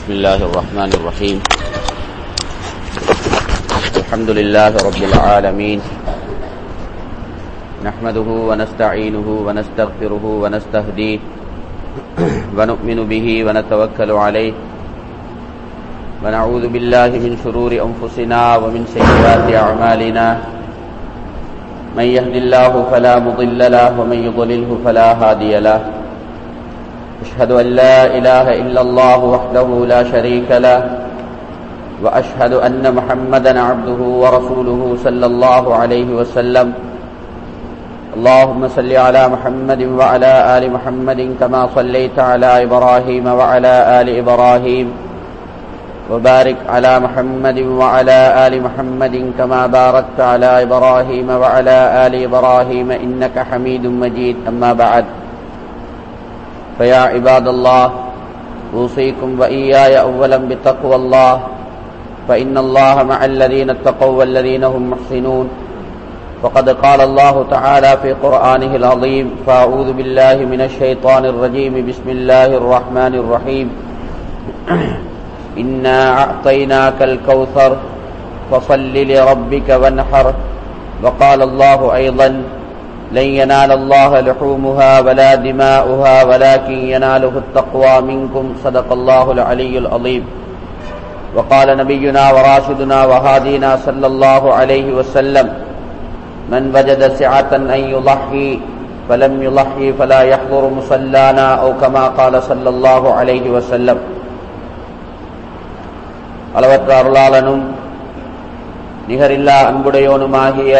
بسم الله الرحمن الرحيم الحمد لله رب العالمين نحمده ونستعينه ونستغفره ونستهديه ونؤمن به ونتوكل عليه ونعوذ بالله من شرور أنفسنا ومن سيئات أعمالنا من يهد الله فلا مضل له ومن يضلله فلا هادي له أشهد أن لا إله إلا الله وحده لا شريك له وأشهد أن محمدا عبده ورسوله صلى الله عليه وسلم اللهم صل على محمد وعلى آل محمد كما صليت على إبراهيم وعلى آل إبراهيم وبارك على محمد وعلى آل محمد كما باركت على إبراهيم وعلى آل إبراهيم إنك حميد مجيد أما بعد فيا عباد الله أوصيكم وإياي أولا بتقوى الله فإن الله مع الذين اتقوا والذين هم محسنون وقد قال الله تعالى في قرآنه العظيم فأعوذ بالله من الشيطان الرجيم بسم الله الرحمن الرحيم إنا أعطيناك الكوثر فصل لربك وانحر وقال الله أيضا لن ينال الله لحومها ولا دماؤها ولكن يناله التقوى منكم صدق الله العلي العظيم وقال نبينا وراشدنا وهادينا صلى الله عليه وسلم من وجد سعة أن يضحي فلم يضحي فلا يحضر مصلانا أو كما قال صلى الله عليه وسلم அளவற்ற அருளாளனும் நிகரில்லா அன்புடையோனுமாகிய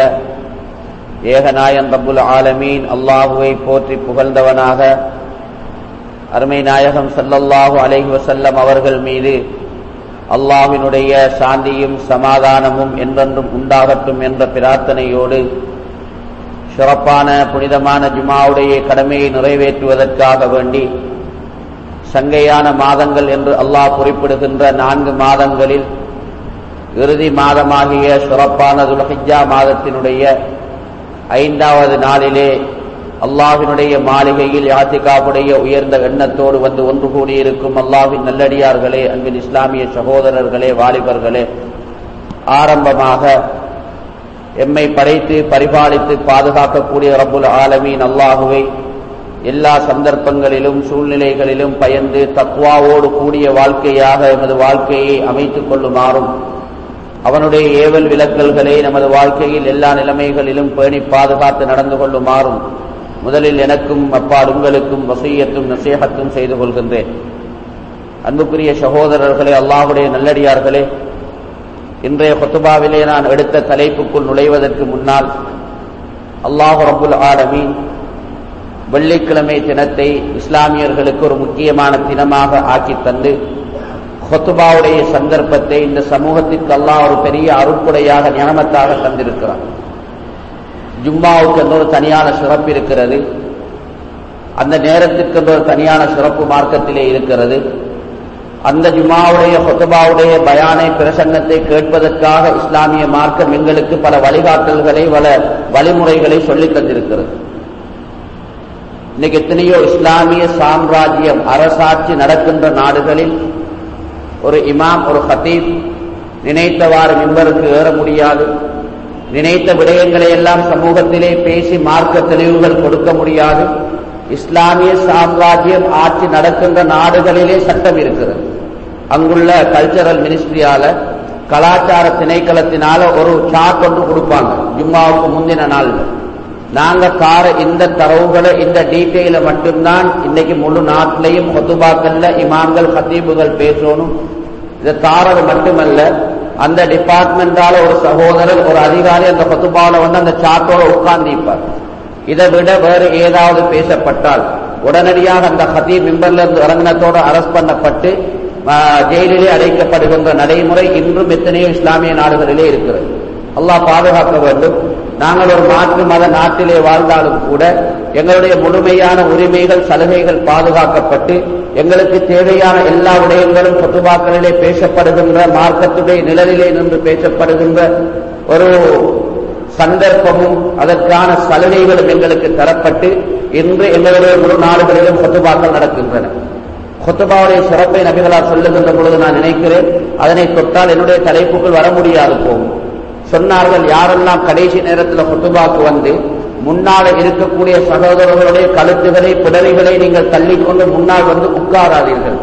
ஏகநாயன் ரப்புல் ஆலமீன் அல்லாஹுவை போற்றி புகழ்ந்தவனாக அருமை நாயகம் சல்லல்லாஹு அலைஹி வசல்லம் அவர்கள் மீது அல்லாஹினுடைய சாந்தியும் சமாதானமும் என்றென்றும் உண்டாகட்டும் என்ற பிரார்த்தனையோடு சிறப்பான புனிதமான ஜுமாவுடைய கடமையை நிறைவேற்றுவதற்காக வேண்டி சங்கையான மாதங்கள் என்று அல்லாஹ் குறிப்பிடுகின்ற நான்கு மாதங்களில் இறுதி மாதமாகிய சிறப்பான துலஹிஜா மாதத்தினுடைய ஐந்தாவது நாளிலே அல்லாஹினுடைய மாளிகையில் யாத்திகாவுடைய உயர்ந்த எண்ணத்தோடு வந்து ஒன்று கூடியிருக்கும் அல்லாஹின் நல்லடியார்களே அன்பின் இஸ்லாமிய சகோதரர்களே வாலிபர்களே ஆரம்பமாக எம்மை படைத்து பரிபாலித்து பாதுகாக்கக்கூடிய ரப்புல் ஆலமீன் அல்லாஹுவை எல்லா சந்தர்ப்பங்களிலும் சூழ்நிலைகளிலும் பயந்து தக்குவாவோடு கூடிய வாழ்க்கையாக எமது வாழ்க்கையை அமைத்துக் கொள்ளுமாறும் அவனுடைய ஏவல் விலக்கல்களை நமது வாழ்க்கையில் எல்லா நிலைமைகளிலும் பேணி பாதுகாத்து நடந்து கொள்ளுமாறும் முதலில் எனக்கும் அப்பால் உங்களுக்கும் வசீயத்தும் நசேகத்தும் செய்து கொள்கின்றேன் அன்புக்குரிய சகோதரர்களே அல்லாஹுடைய நல்லடியார்களே இன்றைய கொத்துபாவிலே நான் எடுத்த தலைப்புக்குள் நுழைவதற்கு முன்னால் அல்லாஹு ரபுல் ஆலமீன் வெள்ளிக்கிழமை தினத்தை இஸ்லாமியர்களுக்கு ஒரு முக்கியமான தினமாக ஆக்கி தந்து ஹொத்துபாவுடைய சந்தர்ப்பத்தை இந்த சமூகத்திற்கு அல்லாஹ் ஒரு பெரிய அருட்புடையாக ஞானத்தாக தந்திருக்கிறார் ஜும்மாவுக்கு என்ற ஒரு தனியான சிறப்பு இருக்கிறது அந்த நேரத்திற்கு என்ற ஒரு தனியான சிறப்பு மார்க்கத்திலே இருக்கிறது அந்த ஜும்மாவுடைய ஹொத்துபாவுடைய பயானை பிரசங்கத்தை கேட்பதற்காக இஸ்லாமிய மார்க்கம் எங்களுக்கு பல வழிகாட்டல்களை பல வழிமுறைகளை சொல்லித் தந்திருக்கிறது இன்னைக்கு எத்தனையோ இஸ்லாமிய சாம்ராஜ்யம் அரசாட்சி நடக்கின்ற நாடுகளில் ஒரு இமாம் ஒரு ஹத்தீப் நினைத்தவாறு மிம்பருக்கு ஏற முடியாது நினைத்த விடயங்களை எல்லாம் சமூகத்திலே பேசி மார்க்க தெளிவுகள் கொடுக்க முடியாது இஸ்லாமிய சாம்ராஜ்யம் ஆட்சி நடக்கின்ற நாடுகளிலே சட்டம் இருக்கிறது அங்குள்ள கல்ச்சரல் மினிஸ்ட்ரியால கலாச்சார திணைக்களத்தினால ஒரு சார்ட் ஒன்று கொடுப்பாங்க ஜும்மாவுக்கு முந்தின நாள் நாங்க தார இந்த தரவுகளை இந்த டீட்டெயில மட்டும்தான் இன்னைக்கு முழு நாட்டிலையும் கொத்துபாக்கல்ல இமாம்கள் ஹத்தீபுகள் பேசணும் இதை தாரது மட்டுமல்ல அந்த டிபார்ட்மெண்டால ஒரு சகோதரர் ஒரு அதிகாரி அந்த கொத்துபாவில வந்து அந்த சாட்டோட உட்கார்ந்திப்பார் இதை விட வேறு ஏதாவது பேசப்பட்டால் உடனடியாக அந்த ஹத்தீப் மிம்பர்ல இருந்து இறங்கினத்தோடு அரெஸ்ட் பண்ணப்பட்டு ஜெயிலிலே அடைக்கப்படுகின்ற நடைமுறை இன்றும் எத்தனையோ இஸ்லாமிய நாடுகளிலே இருக்கிறது அல்லாஹ் பாதுகாக்க வேண்டும் நாங்கள் ஒரு மாற்று மத நாட்டிலே வாழ்ந்தாலும் கூட எங்களுடைய முழுமையான உரிமைகள் சலுகைகள் பாதுகாக்கப்பட்டு எங்களுக்கு தேவையான எல்லா விடயங்களும் பொதுவாக்களிலே பேசப்படுகின்ற மார்க்கத்துடைய நிழலிலே நின்று பேசப்படுகின்ற ஒரு சந்தர்ப்பமும் அதற்கான சலுகைகளும் எங்களுக்கு தரப்பட்டு இன்று எங்களுடைய முழு நாடுகளிலும் பொதுவாக்கள் நடக்கின்றன கொத்துபாவுடைய சிறப்பை நபிகளார் சொல்லுகின்ற பொழுது நான் நினைக்கிறேன் அதனை தொட்டால் என்னுடைய தலைப்புக்குள் வர முடியாது போகும் சொன்னார்கள் யாரெல்லாம் கடைசி நேரத்தில் கொத்துபாக்கு வந்து முன்னால் இருக்கக்கூடிய சகோதரர்களுடைய கழுத்துகளை பிடரிகளை நீங்கள் தள்ளிக்கொண்டு முன்னால் வந்து உட்காராதீர்கள்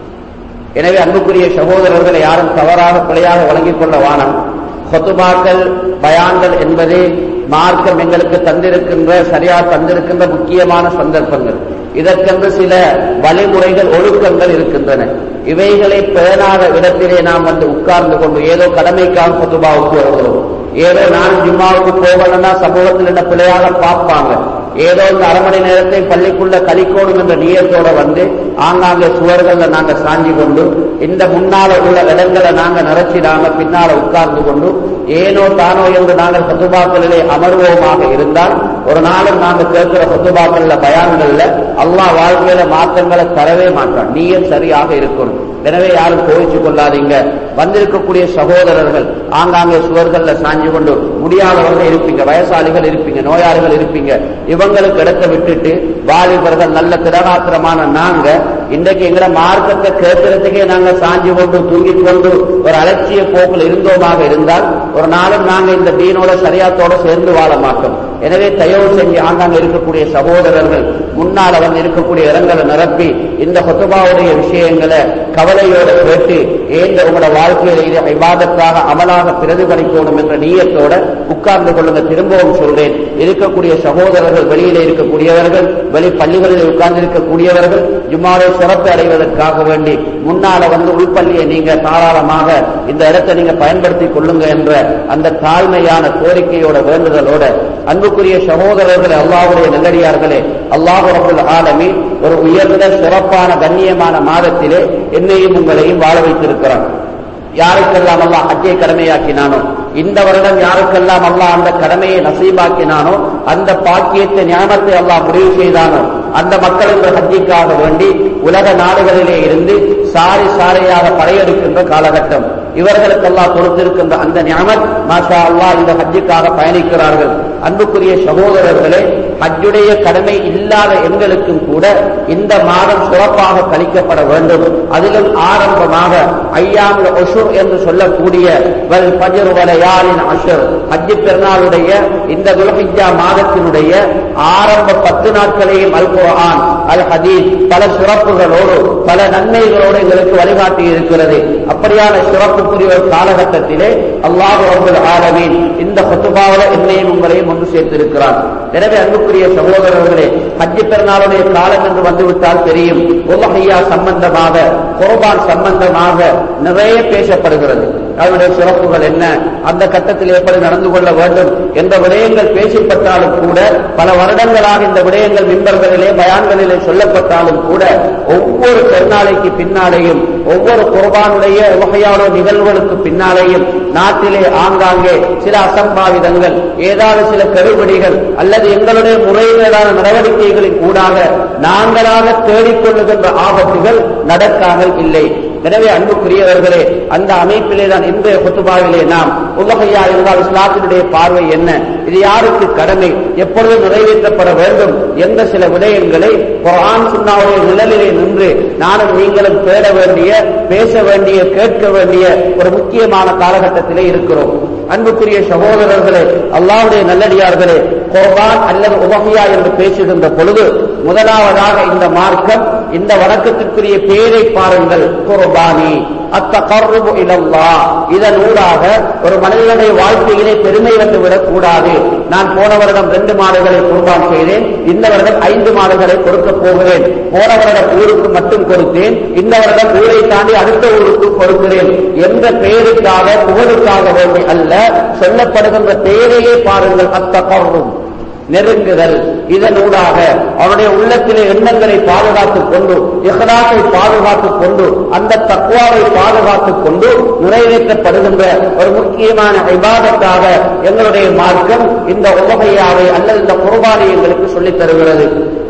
எனவே அன்புக்குரிய சகோதரர்களை யாரும் தவறாக பிழையாக வழங்கிக் கொள்ள வானம் கொத்துபாக்கள் பயான்கள் என்பது மார்க்கம் எங்களுக்கு தந்திருக்கின்ற சரியா தந்திருக்கின்ற முக்கியமான சந்தர்ப்பங்கள் இதற்கென்று சில வழிமுறைகள் ஒழுக்கங்கள் இருக்கின்றன இவைகளை பேணாத இடத்திலே நாம் வந்து உட்கார்ந்து கொண்டு ஏதோ கடமைக்காக கொத்துபாவுக்கு வருகிறோம் ஏதோ நான் ஜும்மாவுக்கு போகணும்னா சமூகத்தில் என்ன பிள்ளையாக பார்ப்பாங்க ஏதோ இந்த அரை மணி நேரத்தை பள்ளிக்குள்ள கழிக்கோடும் என்ற நியத்தோட வந்து ஆங்காங்கே சுவர்கள்ல நாங்க சாஞ்சி கொண்டு இந்த முன்னால உள்ள இடங்களை நாங்க நிறைச்சிடாம பின்னால உட்கார்ந்து கொண்டு ஏனோ தானோ என்று நாங்கள் சொத்துபாக்களிலே அமர்வோமாக இருந்தால் ஒரு நாளும் நாங்க கேட்கிற சொத்துபாக்கள்ல பயான்கள்ல அல்லாஹ் வாழ்க்கையில மாற்றங்களை தரவே மாட்டான் நீயும் சரியாக இருக்கணும் எனவே யாரும் கோவிச்சு கொள்ளாதீங்க வந்திருக்கக்கூடிய சகோதரர்கள் ஆங்காங்கே சுவர்கள்ல சாஞ்சு கொண்டு முடியாதவர்கள் இருப்பீங்க வயசாளிகள் இருப்பீங்க நோயாளிகள் இருப்பீங்க இவங்களுக்கு இடத்தை விட்டுட்டு வாலிபர்கள் நல்ல திடகாத்திரமான நாங்க இன்றைக்கு எங்களை மார்க்கத்தை கேட்கறதுக்கே நாங்க சாஞ்சு கொண்டு தூங்கிக் கொண்டு ஒரு அலட்சிய போக்கில் இருந்தோமாக இருந்தால் ஒரு நாளும் நாங்க இந்த தீனோட சரியாத்தோட சேர்ந்து வாழ மாட்டோம் எனவே தயவு செஞ்சு ஆங்காங்க இருக்கக்கூடிய சகோதரர்கள் முன்னால வந்து இருக்கக்கூடிய இடங்களை நிரப்பி இந்த கொத்துபாவுடைய விஷயங்களை கவலையோட கேட்டு ஏந்த உங்களோட வாழ்க்கையில இது விவாதத்தாக அமலாக பிரதிபலிக்கணும் என்ற நீயத்தோட உட்கார்ந்து கொள்ளுங்க திரும்பவும் சொல்றேன் இருக்கக்கூடிய சகோதரர்கள் வெளியில இருக்கக்கூடியவர்கள் வெளி பள்ளிகளில் உட்கார்ந்து இருக்கக்கூடியவர்கள் ஜும்மாவை சிறப்பு அடைவதற்காக வேண்டி முன்னால வந்து உள்பள்ளியை நீங்க தாராளமாக இந்த இடத்தை நீங்க பயன்படுத்தி கொள்ளுங்க என்ற அந்த தாழ்மையான கோரிக்கையோட வேண்டுதலோட அன்புக்குரிய சகோதரர்களே அல்லாஹுடைய நல்லடியார்களே அல்லாஹு ரபுல் ஆலமி ஒரு உயர்ந்த சிறப்பான கண்ணியமான மாதத்திலே என்னையும் உங்களையும் வாழ வைத்திருக்கிறான் யாருக்கெல்லாம் அல்லாஹ் ஹஜ்ஜை கடமையாக்கினானோ இந்த வருடம் யாருக்கெல்லாம் அல்லாஹ் அந்த கடமையை நசீபாக்கினானோ அந்த பாக்கியத்தை ஞானத்தை அல்லாஹ் முடிவு செய்தானோ அந்த மக்கள் இந்த ஹஜ்ஜிக்காக வேண்டி உலக நாடுகளிலே இருந்து சாரி சாரையாக படையெடுக்கின்ற காலகட்டம் இவர்களுக்கு அல்லாஹ் கொடுத்திருக்கின்ற அந்த ஞாபகம் மாஷா அல்லாஹ் இந்த ஹஜ்ஜுக்காக பயணிக்கிறார்கள் அன்புக்குரிய சகோதரர்களே ஹஜ்ஜுடைய கடமை இல்லாத எங்களுக்கும் கூட இந்த மாதம் சிறப்பாக கழிக்கப்பட வேண்டும் அதிலும் ஆரம்பமாக ஐயாமுல ஒஷுர் என்று சொல்லக்கூடிய வல் பஜர் வலையாலின் அஷர் ஹஜ்ஜு பெருநாளுடைய இந்த துலஹிஜா மாதத்தினுடைய ஆரம்ப பத்து நாட்களையும் அல் குர்ஆன் அல் ஹதீஸ் பல சிறப்புகளோடு பல நன்மைகளோடு எங்களுக்கு வழிகாட்டி இருக்கிறது அப்படியான சிறப்புக்குரிய ஒரு காலகட்டத்திலே அல்லாஹ் ரபுல் ஆலமீன் இந்த ஹத்துபாவில என்னையும் உங்களையும் ஒன்று சேர்த்திருக்கிறார் எனவே அன்புக்குரிய சகோதரர்களே ஹஜ்ஜி பெருநாளுடைய காலம் என்று வந்துவிட்டால் தெரியும் உலகையா சம்பந்தமாக குர்பான் சம்பந்தமாக நிறைய பேசப்படுகிறது அதனுடைய சிறப்புகள் என்ன அந்த கட்டத்தில் எப்படி நடந்து கொள்ள வேண்டும் என்ற விடயங்கள் பேசப்பட்டாலும் கூட பல வருடங்களாக இந்த விடயங்கள் மின்பர்களிலே பயான்களிலே சொல்லப்பட்டாலும் கூட ஒவ்வொரு பெருநாளைக்கு பின்னாலேயும் ஒவ்வொரு குர்பானுடைய வகையான நிகழ்வுகளுக்கு பின்னாலேயும் நாட்டிலே ஆங்காங்கே சில அசம்பாவிதங்கள் ஏதாவது சில கெடுபிடிகள் அல்லது எங்களுடைய முறைகேடான நடவடிக்கைகளின் ஊடாக நாங்களாக தேடிக்கொள்ளுகின்ற ஆபத்துகள் நடக்காமல் இல்லை எனவே அன்புக்குரியவர்களே அந்த அமைப்பிலே தான் இன்றைய குத்துபாவிலே நாம் உலகையா இருந்தால் இஸ்லாத்தினுடைய பார்வை என்ன இது யாருக்கு கடமை எப்பொழுது நிறைவேற்றப்பட வேண்டும் என்ற சில விடயங்களை குரான் சுண்ணாவுடைய நிழலிலே நின்று நானும் நீங்களும் தேட வேண்டிய பேச வேண்டிய கேட்க வேண்டிய ஒரு முக்கியமான காலகட்டத்திலே இருக்கிறோம் அன்புக்குரிய சகோதரர்களே அல்லாவுடைய நல்லடியார்களே குர்பான் அல்லது உபகையா என்று பேசுகின்ற பொழுது முதலாவதாக இந்த மார்க்கம் இந்த வணக்கத்திற்குரிய பேரை பாருங்கள் குர்பானி அத்தகர்ருபு இலல்லா இதன் ஊடாக ஒரு மனிதனுடைய வாழ்க்கையிலே பெருமை வந்துவிடக் கூடாது நான் போன வருடம் ரெண்டு மாடுகளை குர்பான் செய்தேன் இந்த வருடம் ஐந்து மாடுகளை கொடுக்க போகிறேன் போன வருடம் ஊருக்கு மட்டும் கொடுத்தேன் இந்த வருடம் ஊரை தாண்டி அடுத்த ஊருக்கு கொடுக்கிறேன் என்ற பெயருக்காக புகழுக்காக வேண்டி அல்ல சொல்லப்படுகின்ற பெயரையே பாருங்கள் அத்தகர்ரும் நெருங்குதல் இதனூடாக அவனுடைய உள்ளத்திலே எண்ணங்களை பாதுகாத்துக் கொண்டு இஹ்லாத்தை பாதுகாத்துக் கொண்டு அந்த தக்குவாவை பாதுகாத்துக் கொண்டு நிறைவேற்றப்படுகின்ற ஒரு முக்கியமான விவாதத்தாக எங்களுடைய மார்க்கம் இந்த உலகையாவை அல்லது இந்த குர்பானை எங்களுக்கு சொல்லித் தருகிறது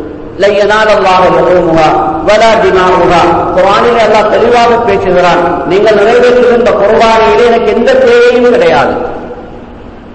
தெளிவாக பேசுகிறான் நீங்கள் நிறைவேற்றுகின்ற குர்பானையிலே எனக்கு எந்த தேவையும் கிடையாது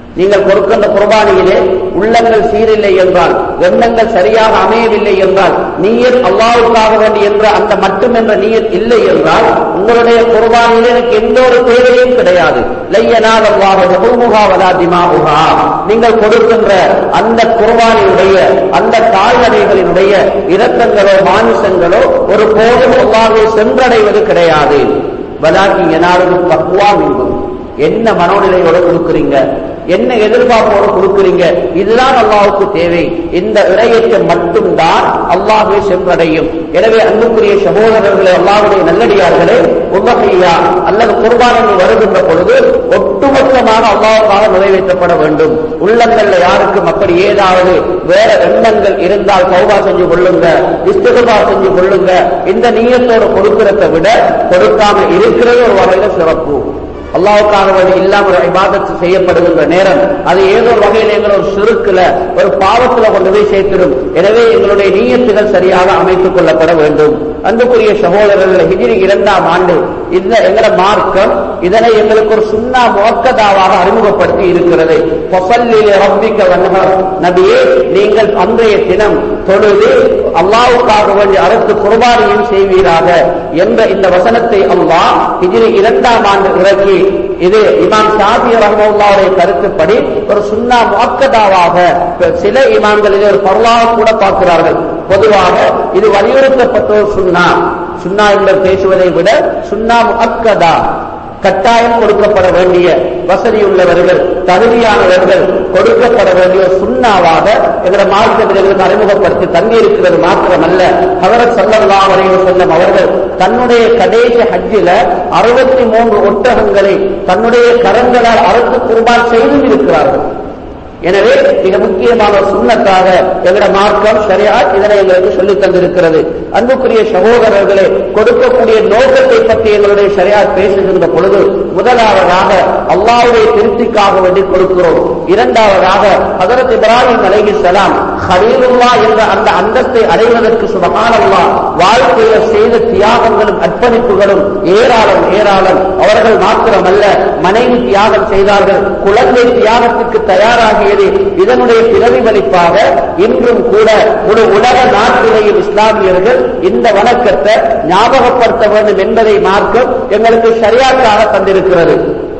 நீங்கள் கொடுக்கின்ற குர்பானியிலே உள்ளங்கள் சீரில்லை என்றால் எண்ணங்கள் சரியாக அமையவில்லை என்றால் நீயத் அல்லாவுக்காக வேண்டி என்ற அந்த மட்டும் என்ற நீயத் இல்லை என்றால் உங்களுடைய குர்பானியில் எனக்கு எந்த ஒரு தேவையும் கிடையாது லையனால் அல்லாஹுமுகாவதாதிமாவுகா நீங்கள் கொடுக்கின்ற அந்த குர்பானியுடைய அந்த கால்நடைகளினுடைய இரக்கங்களோ மானுசங்களோ ஒரு போதும் அல்லாஹை சென்றடைவது கிடையாது வலாக்கி எனாலும் பக்குவா மீண்டும் என்ன மனோநிலையோட கொடுக்குறீங்க என்ன எதிர்பார்ப்போட கொடுக்குறீங்க இதுதான் அல்லாவுக்கு தேவை இந்த இடையத்தை மட்டும்தான் அல்லாஹே சென்றடையும் எனவே அன்புக்குரிய சகோதரர்களே அல்லாவுடைய நல்லடியார்களே உபகையா அல்லது குர்பானங்கள் வருகின்ற பொழுது ஒட்டுமொத்தமாக அல்லாவுக்காக நிறைவேற்றப்பட வேண்டும் உள்ளங்கள்ல யாருக்கும் அப்படி ஏதாவது வேற எண்ணங்கள் இருந்தால் சௌபா செஞ்சு கொள்ளுங்க இஸ்திகபா செஞ்சு கொள்ளுங்க இந்த நீயத்தோடு கொடுக்கிறத விட கொடுக்காம இருக்கிறது ஒரு வகையில சிறப்பு அல்லாவுக்காக வேண்டி இல்லாம ஒரு இபாதத்து செய்யப்படுகின்ற நேரம் அது ஏதோ ஒரு வகையில் எங்கள் ஒரு சுருக்குல ஒரு பாவத்துல கொண்டு போய் சேர்த்திடும் எனவே எங்களுடைய நீயத்துகள் சரியாக அமைத்துக் கொள்ளப்பட வேண்டும் அன்புக்குரிய சகோதரர்கள் ஹிஜிரி இரண்டாம் ஆண்டு இந்த எங்கள மார்க்கம் இதனை எங்களுக்கு ஒரு சுண்ணா முவக்கதாவாக அறிமுகப்படுத்தி இருக்கிறது பொசல்லிலே ரப்பிக்க வண்ணவர் நபியே நீங்கள் அன்றைய தினம் தொழுது அல்லாவுக்காக வேண்டி அரசு குர்பானியும் செய்வீராக என்ற இந்த வசனத்தை அல்லாஹ் ஹிஜிரி இரண்டாம் ஆண்டு இறக்கி இது இமாம் ஷாபி ரஹமுல்லாவுடைய கருத்துப்படி ஒரு சுண்ணா முவக்கதாவாக சில இமாம்களிலே ஒரு பரவாக கூட பார்க்கிறார்கள் பொதுவாக இது வலியுறுத்தப்பட்ட ஒரு சுண்ணா சுண்ணா என்பது பேசுவதை விட சுண்ணா முஅக்கதா கட்டாயம் கொடுக்கப்பட வேண்டிய வசதியுள்ளவர்கள் தகுதியானவர்கள் கொடுக்கப்பட வேண்டிய சுண்ணாவாக எங்களை மார்க்கத்திற்கு அறிமுகப்படுத்தி தங்கியிருக்கிறது மாத்திரமல்ல அவரத் சல்லல்லா வரையும் செல்லும் அவர்கள் தன்னுடைய கடைசி ஹஜ்ஜில அறுபத்தி மூன்று ஒட்டகங்களை தன்னுடைய கரங்களால் அறுத்து குர்பான் செய்தும் இருக்கிறார்கள் எனவே மிக முக்கியமான சுண்ணத்தாக எங்களோட மார்க்கம் சரியா இதனை எங்களுக்கு சொல்லித் தந்திருக்கிறது அன்புக்குரிய சகோதரர்களே கொடுக்கக்கூடிய நோக்கத்தை பற்றி எங்களுடைய சரியா பேசுகின்ற பொழுது முதலாவதாக அல்லாவுடைய திருப்திக்காக வேண்டி கொடுக்கிறோம் இரண்டாவதாக ஹதரத் இப்ராஹிம் அலைஹி சலாம் ஹலீலுல்லா என்ற அந்த அந்தஸ்தை அடைவதற்கு சுபகானல்லா வாழ்க்கையில் செய்த தியாகங்களும் அர்ப்பணிப்புகளும் ஏராளம் ஏராளம் அவர்கள் மாத்திரமல்ல மனைவி தியாகம் செய்தார்கள் குழந்தை தியாகத்துக்கு தயாராகியது இதனுடைய பிரதிபலிப்பாக இன்றும் கூட ஒரு உலக நாட்டிலேயும் இஸ்லாமியர்கள் இந்த வணக்கத்தை ஞாபகப்படுத்த வேண்டும் என்பதை மார்க்கம் எங்களுக்கு சரியாக்காக தந்திருக்கிறது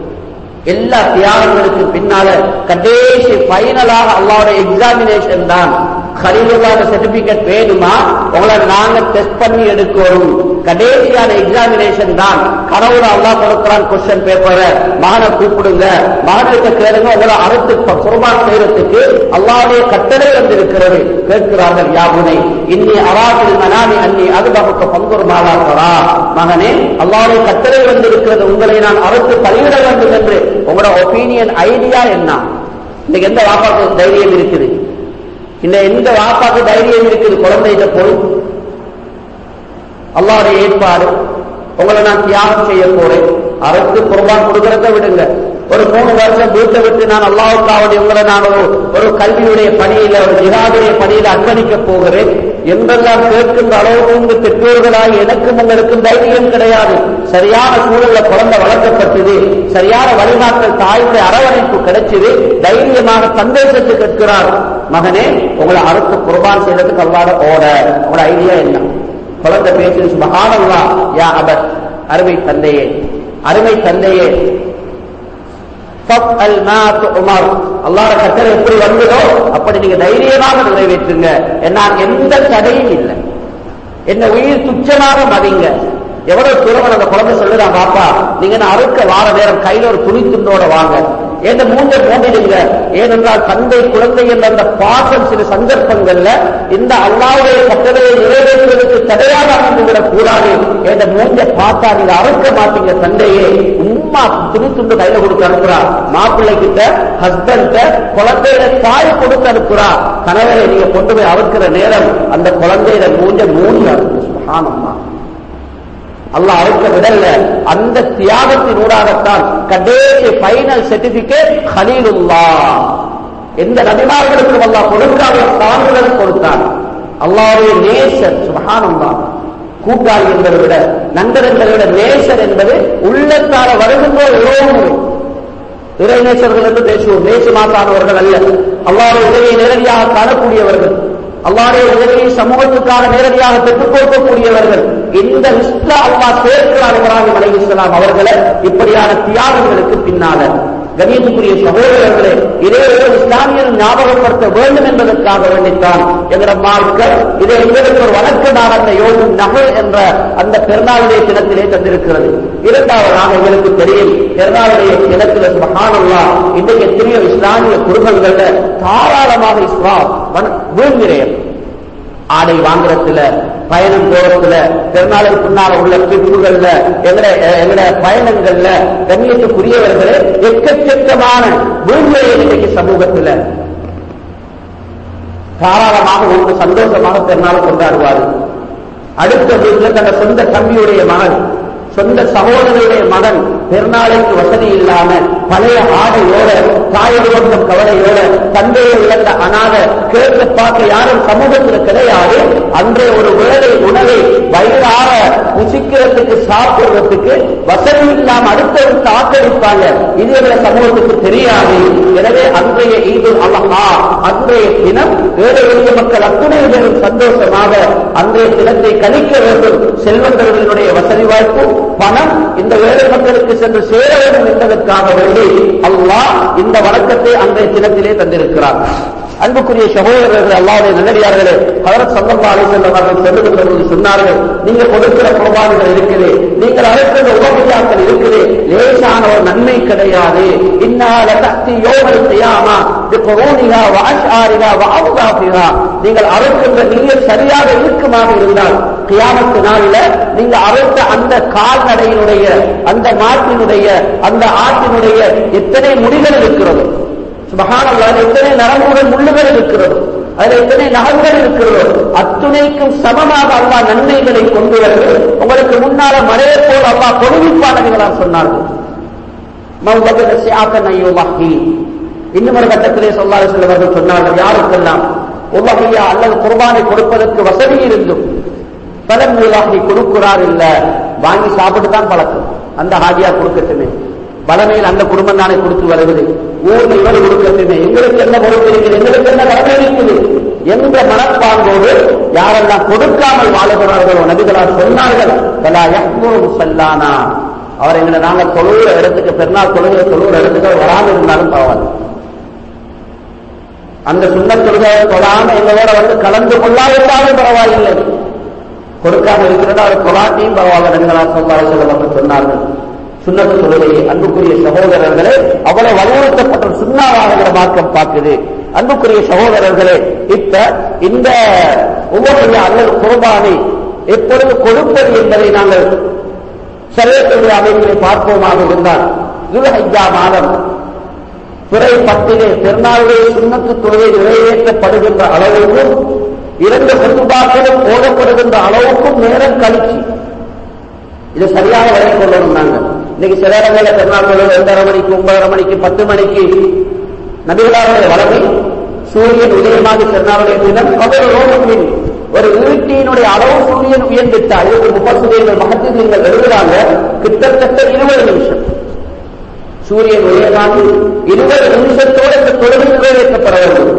எல்லா தியாகங்களுக்கு பின்னால கடைசி பைனலாக அல்லாவுடைய எக்ஸாமினேஷன் தான் கரீலுல்லாத சர்டிபிகேட் வேணுமா உங்களை நாங்க டெஸ்ட் பண்ணி எடுக்கணும் கடைசியான எக்ஸாமினேஷன் தான் கனவுல அல்லா கொடுக்கிறான் கொஸ்டின் பேப்பரை மகனை கூப்பிடுங்க மகனுக்கு கேளுங்க உங்களை அறுத்து குர்பான் செய்யறதுக்கு அல்லாவுடைய கட்டளை வந்திருக்கிறது கேட்கிறார்கள் யாவுனை இன்னி அவாசில் மனாமி அன்னி அது பகுக்க பங்குர் மாலாக்கிறா மகனே அல்லாவுடைய கட்டளை வந்திருக்கிறது உங்களை நான் அறுத்து பலியிட வேண்டும் என்று உங்களோட ஒப்பீனியன் ஐடியா என்ன இன்னைக்கு எந்த வாப்பாக்கு தைரியம் இருக்குது இந்த எந்த வாப்பாக்கு தைரியம் இருக்குது குழந்தைகிட்ட போய் அல்லாவுடைய ஏற்பாடு உங்களை நான் தியாகம் செய்ய போறேன் அறுத்து குர்பான் கொடுக்கறத விடுங்க ஒரு மூணு வருஷம் வீட்டை விட்டு நான் அல்லாவுக்காவடி உங்களை நான் ஒரு ஒரு கல்வியுடைய பணியில ஒரு ஜிகாதுடைய பணியில அர்ப்பணிக்க போகிறேன் என்றெல்லாம் கேட்கின்ற அளவுக்கு உங்க பெற்றோர்களாய் எனக்கும் உங்களுக்கும் தைரியம் கிடையாது சரியான சூழல்ல குழந்தை வளர்க்கப்பட்டது சரியான வழிகாட்டல் தாயுடைய அரவணைப்பு கிடைச்சது தைரியமாக சந்தேசத்து கேட்கிறார் மகனே உங்களை அறுத்து குர்பான் செய்யறதுக்கு அல்லாத ஓட உங்களோட ஐடியா என்ன குழந்தை பேசி சுபகானல்லா யா அபத் அருமை தந்தையே அருமை தந்தையே அல்லாட கட்டளை எப்படி வந்ததோ அப்படி நீங்க தைரியமாக நிறைவேற்றுங்க நான் எந்த தடையும் இல்லை என்ன உயிர் துச்சமாக மதிங்க எவ்வளவு தூரம் அந்த குழந்தை சொல்லுறான் பாப்பா நீங்க நான் அறுக்க வார நேரம் கையில ஒரு துணி துண்டோட வாங்க என்ற மூஞ்ச மூடிடுங்க ஏனென்றால் தந்தை குழந்தை என்ற அந்த பாசம் சில சந்தர்ப்பங்கள்ல இந்த அல்லாவுடைய கட்டளையை நிறைவேற்றுவதற்கு தடையாக அமைந்துவிடக் கூடாது என்ற மூஞ்ச பார்த்தா நீங்க அறுக்க மாட்டீங்க தந்தையே உம்மா துணி துண்டு கையில கொடுத்து அனுப்புறா மாப்பிள்ளை கிட்ட ஹஸ்பண்ட குழந்தையில தாய் கொடுத்து அனுப்புறா கணவரை நீங்க கொண்டு போய் அறுக்கிற நேரம் அந்த குழந்தையில மூஞ்ச மூணு அறுக்கு சுகானம்மா அல்ல அறுக்க விடல அந்த தியாகத்தின் ஊடாகத்தான் கடைசி பைனல் சர்டிபிகேட் ஹலீலுல்லா எந்த நபிமார்களுக்கும் அல்லா கொடுக்காத சான்றிதழ் கொடுத்தான் அல்லாவுடைய நேசர் சுபகானந்தா கூட்டாளி என்பதை விட நண்பர் என்பதை விட நேசர் என்பது உள்ளத்தால வருகின்ற உறவுமுறை இறைநேசர்கள் என்று பேசுவோம் நேசமாக்காதவர்கள் அல்ல அல்லாவுடைய உதவியை நேரடியாக காணக்கூடியவர்கள் அல்லாவுடைய உதவியை சமூகத்துக்காக நேரடியாக பெற்றுக் கொடுக்கக்கூடியவர்கள் இந்த லிஸ்ட்ல அல்லாஹ் சேர்க்கிறார் இப்ராஹிம் அலைஹிஸ்ஸலாம் அவர்களை இப்படியான தியாகங்களுக்கு பின்னால கணியத்துக்குரிய சகோதரர்களே இதே ஒரு இஸ்லாமியர் ஞாபகப்படுத்த வேண்டும் என்பதற்காக வேண்டித்தான் என்ற மார்க்க இதை எங்களுக்கு ஒரு வழக்கு நாளந்த யோகம் நகல் என்ற அந்த பெருநாளுடைய தினத்திலே தந்திருக்கிறது இரண்டாவதாக எங்களுக்கு தெரியும் பெருநாளுடைய தினத்தில் மகானல்லா இன்றைக்கு எத்தனையோ இஸ்லாமிய குடும்பங்கள்ல தாராளமாக இஸ்லாம் வீழ்கிறேன் ஆடை வாங்குறதுல பயணம் போறதுல பெருநாளுக்கு பின்னால உள்ள பிரிவுகள்ல எங்கட எங்கட பயணங்கள்ல கண்ணியத்துக்குரியவர்களே எக்கச்சக்கமான வீழ்நிலையை இன்னைக்கு சமூகத்துல தாராளமாக ஒன்று சந்தோஷமாக பெருநாள் கொண்டாடுவார்கள் அடுத்த வீட்டில் தன்னை சொந்த தம்பியுடைய மகன் சொந்த சகோதரனுடைய மகன் பெருநாளைக்கு வசதி இல்லாம பழைய ஆடையோட தாயகம் கவலையோட தந்தையை இழந்த அனாத கேட்க பார்க்க யாரும் சமூகத்தில் கிடையாது அன்றைய ஒரு வேலை உணவை வயிறார புசிக்கிறதுக்கு சாப்பிடுறதுக்கு வசதி இல்லாம அடுத்தடுத்து ஆக்கிரமிப்பாங்க இது எங்களை சமூகத்துக்கு தெரியாது எனவே அன்றைய ஈது அல்லஹா அன்றைய தினம் ஏழை எளிய மக்கள் அத்துணை பேரும் சந்தோஷமாக அன்றைய தினத்தை கழிக்க வேண்டும் செல்வந்தர்களுடைய வசதி வாய்ப்பு பணம் இந்த ஏழை மக்களுக்கு சென்று சேர வேண்டும் என்பதற்காக வேண்டி அல்லாஹ் இந்த வணக்கத்தை அன்றைய தினத்திலே தந்திருக்கிறார் அன்புக்குரிய சகோதரர்கள் அல்லாவுடைய நல்லடியார்களே ஹதரத் சல்லா அலிசல்லம் அவர்கள் செல்லுகின்ற பொழுது சொன்னார்கள் நீங்க கொடுக்கிற குர்பான்கள் இருக்குது நீங்கள் அழைக்கிற உபவியாக்கள் இருக்குது லேசான ஒரு நன்மை கிடையாது இன்னால தக்தி யோகல் செய்யாமா குரோனிகா வாஷாரிகா வாவுகாபிகா நீங்கள் அழைக்கின்ற நீர் சரியாக இருக்குமாக இருந்தால் கியாமத்து நாளில் நீங்க அழைத்த அந்த கால்நடையினுடைய அந்த மாட்டினுடைய அந்த ஆட்டினுடைய எத்தனை முடிகள் இருக்கிறது சுபகானல்லாஹ் எத்தனை நரம்புகள் முள்ளுகள் இருக்கிறது அதில் எத்தனை நகங்கள் இருக்கிறதோ அத்துணைக்கும் சமமாக அல்லாஹ் நன்மைகளை கொண்டு வந்து உங்களுக்கு முன்னால மழையை போல் அல்லாஹ் கொடுவிப்பானவர்களாக சொன்னார்கள் இன்னும் ஒரு கட்டத்திலே சொல்லாத சிலவர்கள் சொன்னார்கள் யாருக்கெல்லாம் உலகையா அல்லது குர்பானை கொடுப்பதற்கு வசதி இருந்தும் பலன் மூலாகி கொடுக்கிறார் இல்ல வாங்கி சாப்பிட்டு தான் பழக்கம் அந்த ஹாஜியா கொடுக்கட்டுமே பலமையில் அந்த குடும்பம் தானே கொடுத்து வருகிறது ஊர்ல இவர் கொடுக்கட்டுமே எங்களுக்கு என்ன பொறுப்பு இருக்குது எங்களுக்கு என்ன கடமை இருக்குது எந்த மனப்பாங்கோடு யாரெல்லாம் கொடுக்காமல் வாழுகிறார்களோ நபிகளார் சொன்னார்கள் பலா யக்மூரும் சல்லானா அவர் எங்களை நாங்க தொழுகிற இடத்துக்கு பெருநாள் தொழுகிற தொழுகிற இடத்துக்கு அவர் வராமல் இருந்தாலும் பரவாயில்ல அந்த சுண்ண தொழுகை தொழாம எங்களோட வந்து கலந்து கொள்ளாவிட்டாலும் பரவாயில்லை கொடுக்காம இருக்கிறதா அவர் தொலாட்டியும் பரவாயில்ல நபிகளார் சொல்லாத செல்லம் சொன்னார்கள் சுண்ணத்து தொழுகையை அன்புக்குரிய சகோதரர்களே அவ்வளவு வலியுறுத்தப்பட்ட சுண்ணாவாக மார்க்கம் பார்க்குது அன்புக்குரிய சகோதரர்களே இப்ப இந்த ஒவ்வொரு அல்லது குர்பானை எப்பொழுது கொடுப்பது என்பதை நாங்கள் சரியத்துடைய அமைப்பிலே பார்ப்போமாக இருந்தால் துல்ஹையா மாதம் பிறை பத்திலே பெருநாளுடைய சுண்ணத்து தொழுகை நிறைவேற்றப்படுகின்ற அளவுக்கும் இரண்டு சொத்துபாக்களும் போடப்படுகின்ற அளவுக்கும் நேரம் கழிச்சு இதை சரியாக விலை கொள்ளணும் நாங்கள் இன்னைக்கு சில இடங்களில் பெருநாள் தொழில் ரெண்டரை மணிக்கு ஒன்பதரை மணிக்கு பத்து மணிக்கு நபிகளாருடைய வளமை சூரியன் உதயமாகி பெருநாளுடைய தினம் கவலை ஒரு ஈட்டியினுடைய அளவு சூரியன் உயர்ந்துட்டால் இது முப்பசுதேர்கள் மகத்தில் நீங்கள் எழுதுறாங்க கிட்டத்தட்ட இருபது நிமிஷம் சூரியன் உதயமாகி இருபது நிமிஷத்தோடு இந்த தொழில் நிறைவேற்றப்பட வேண்டும்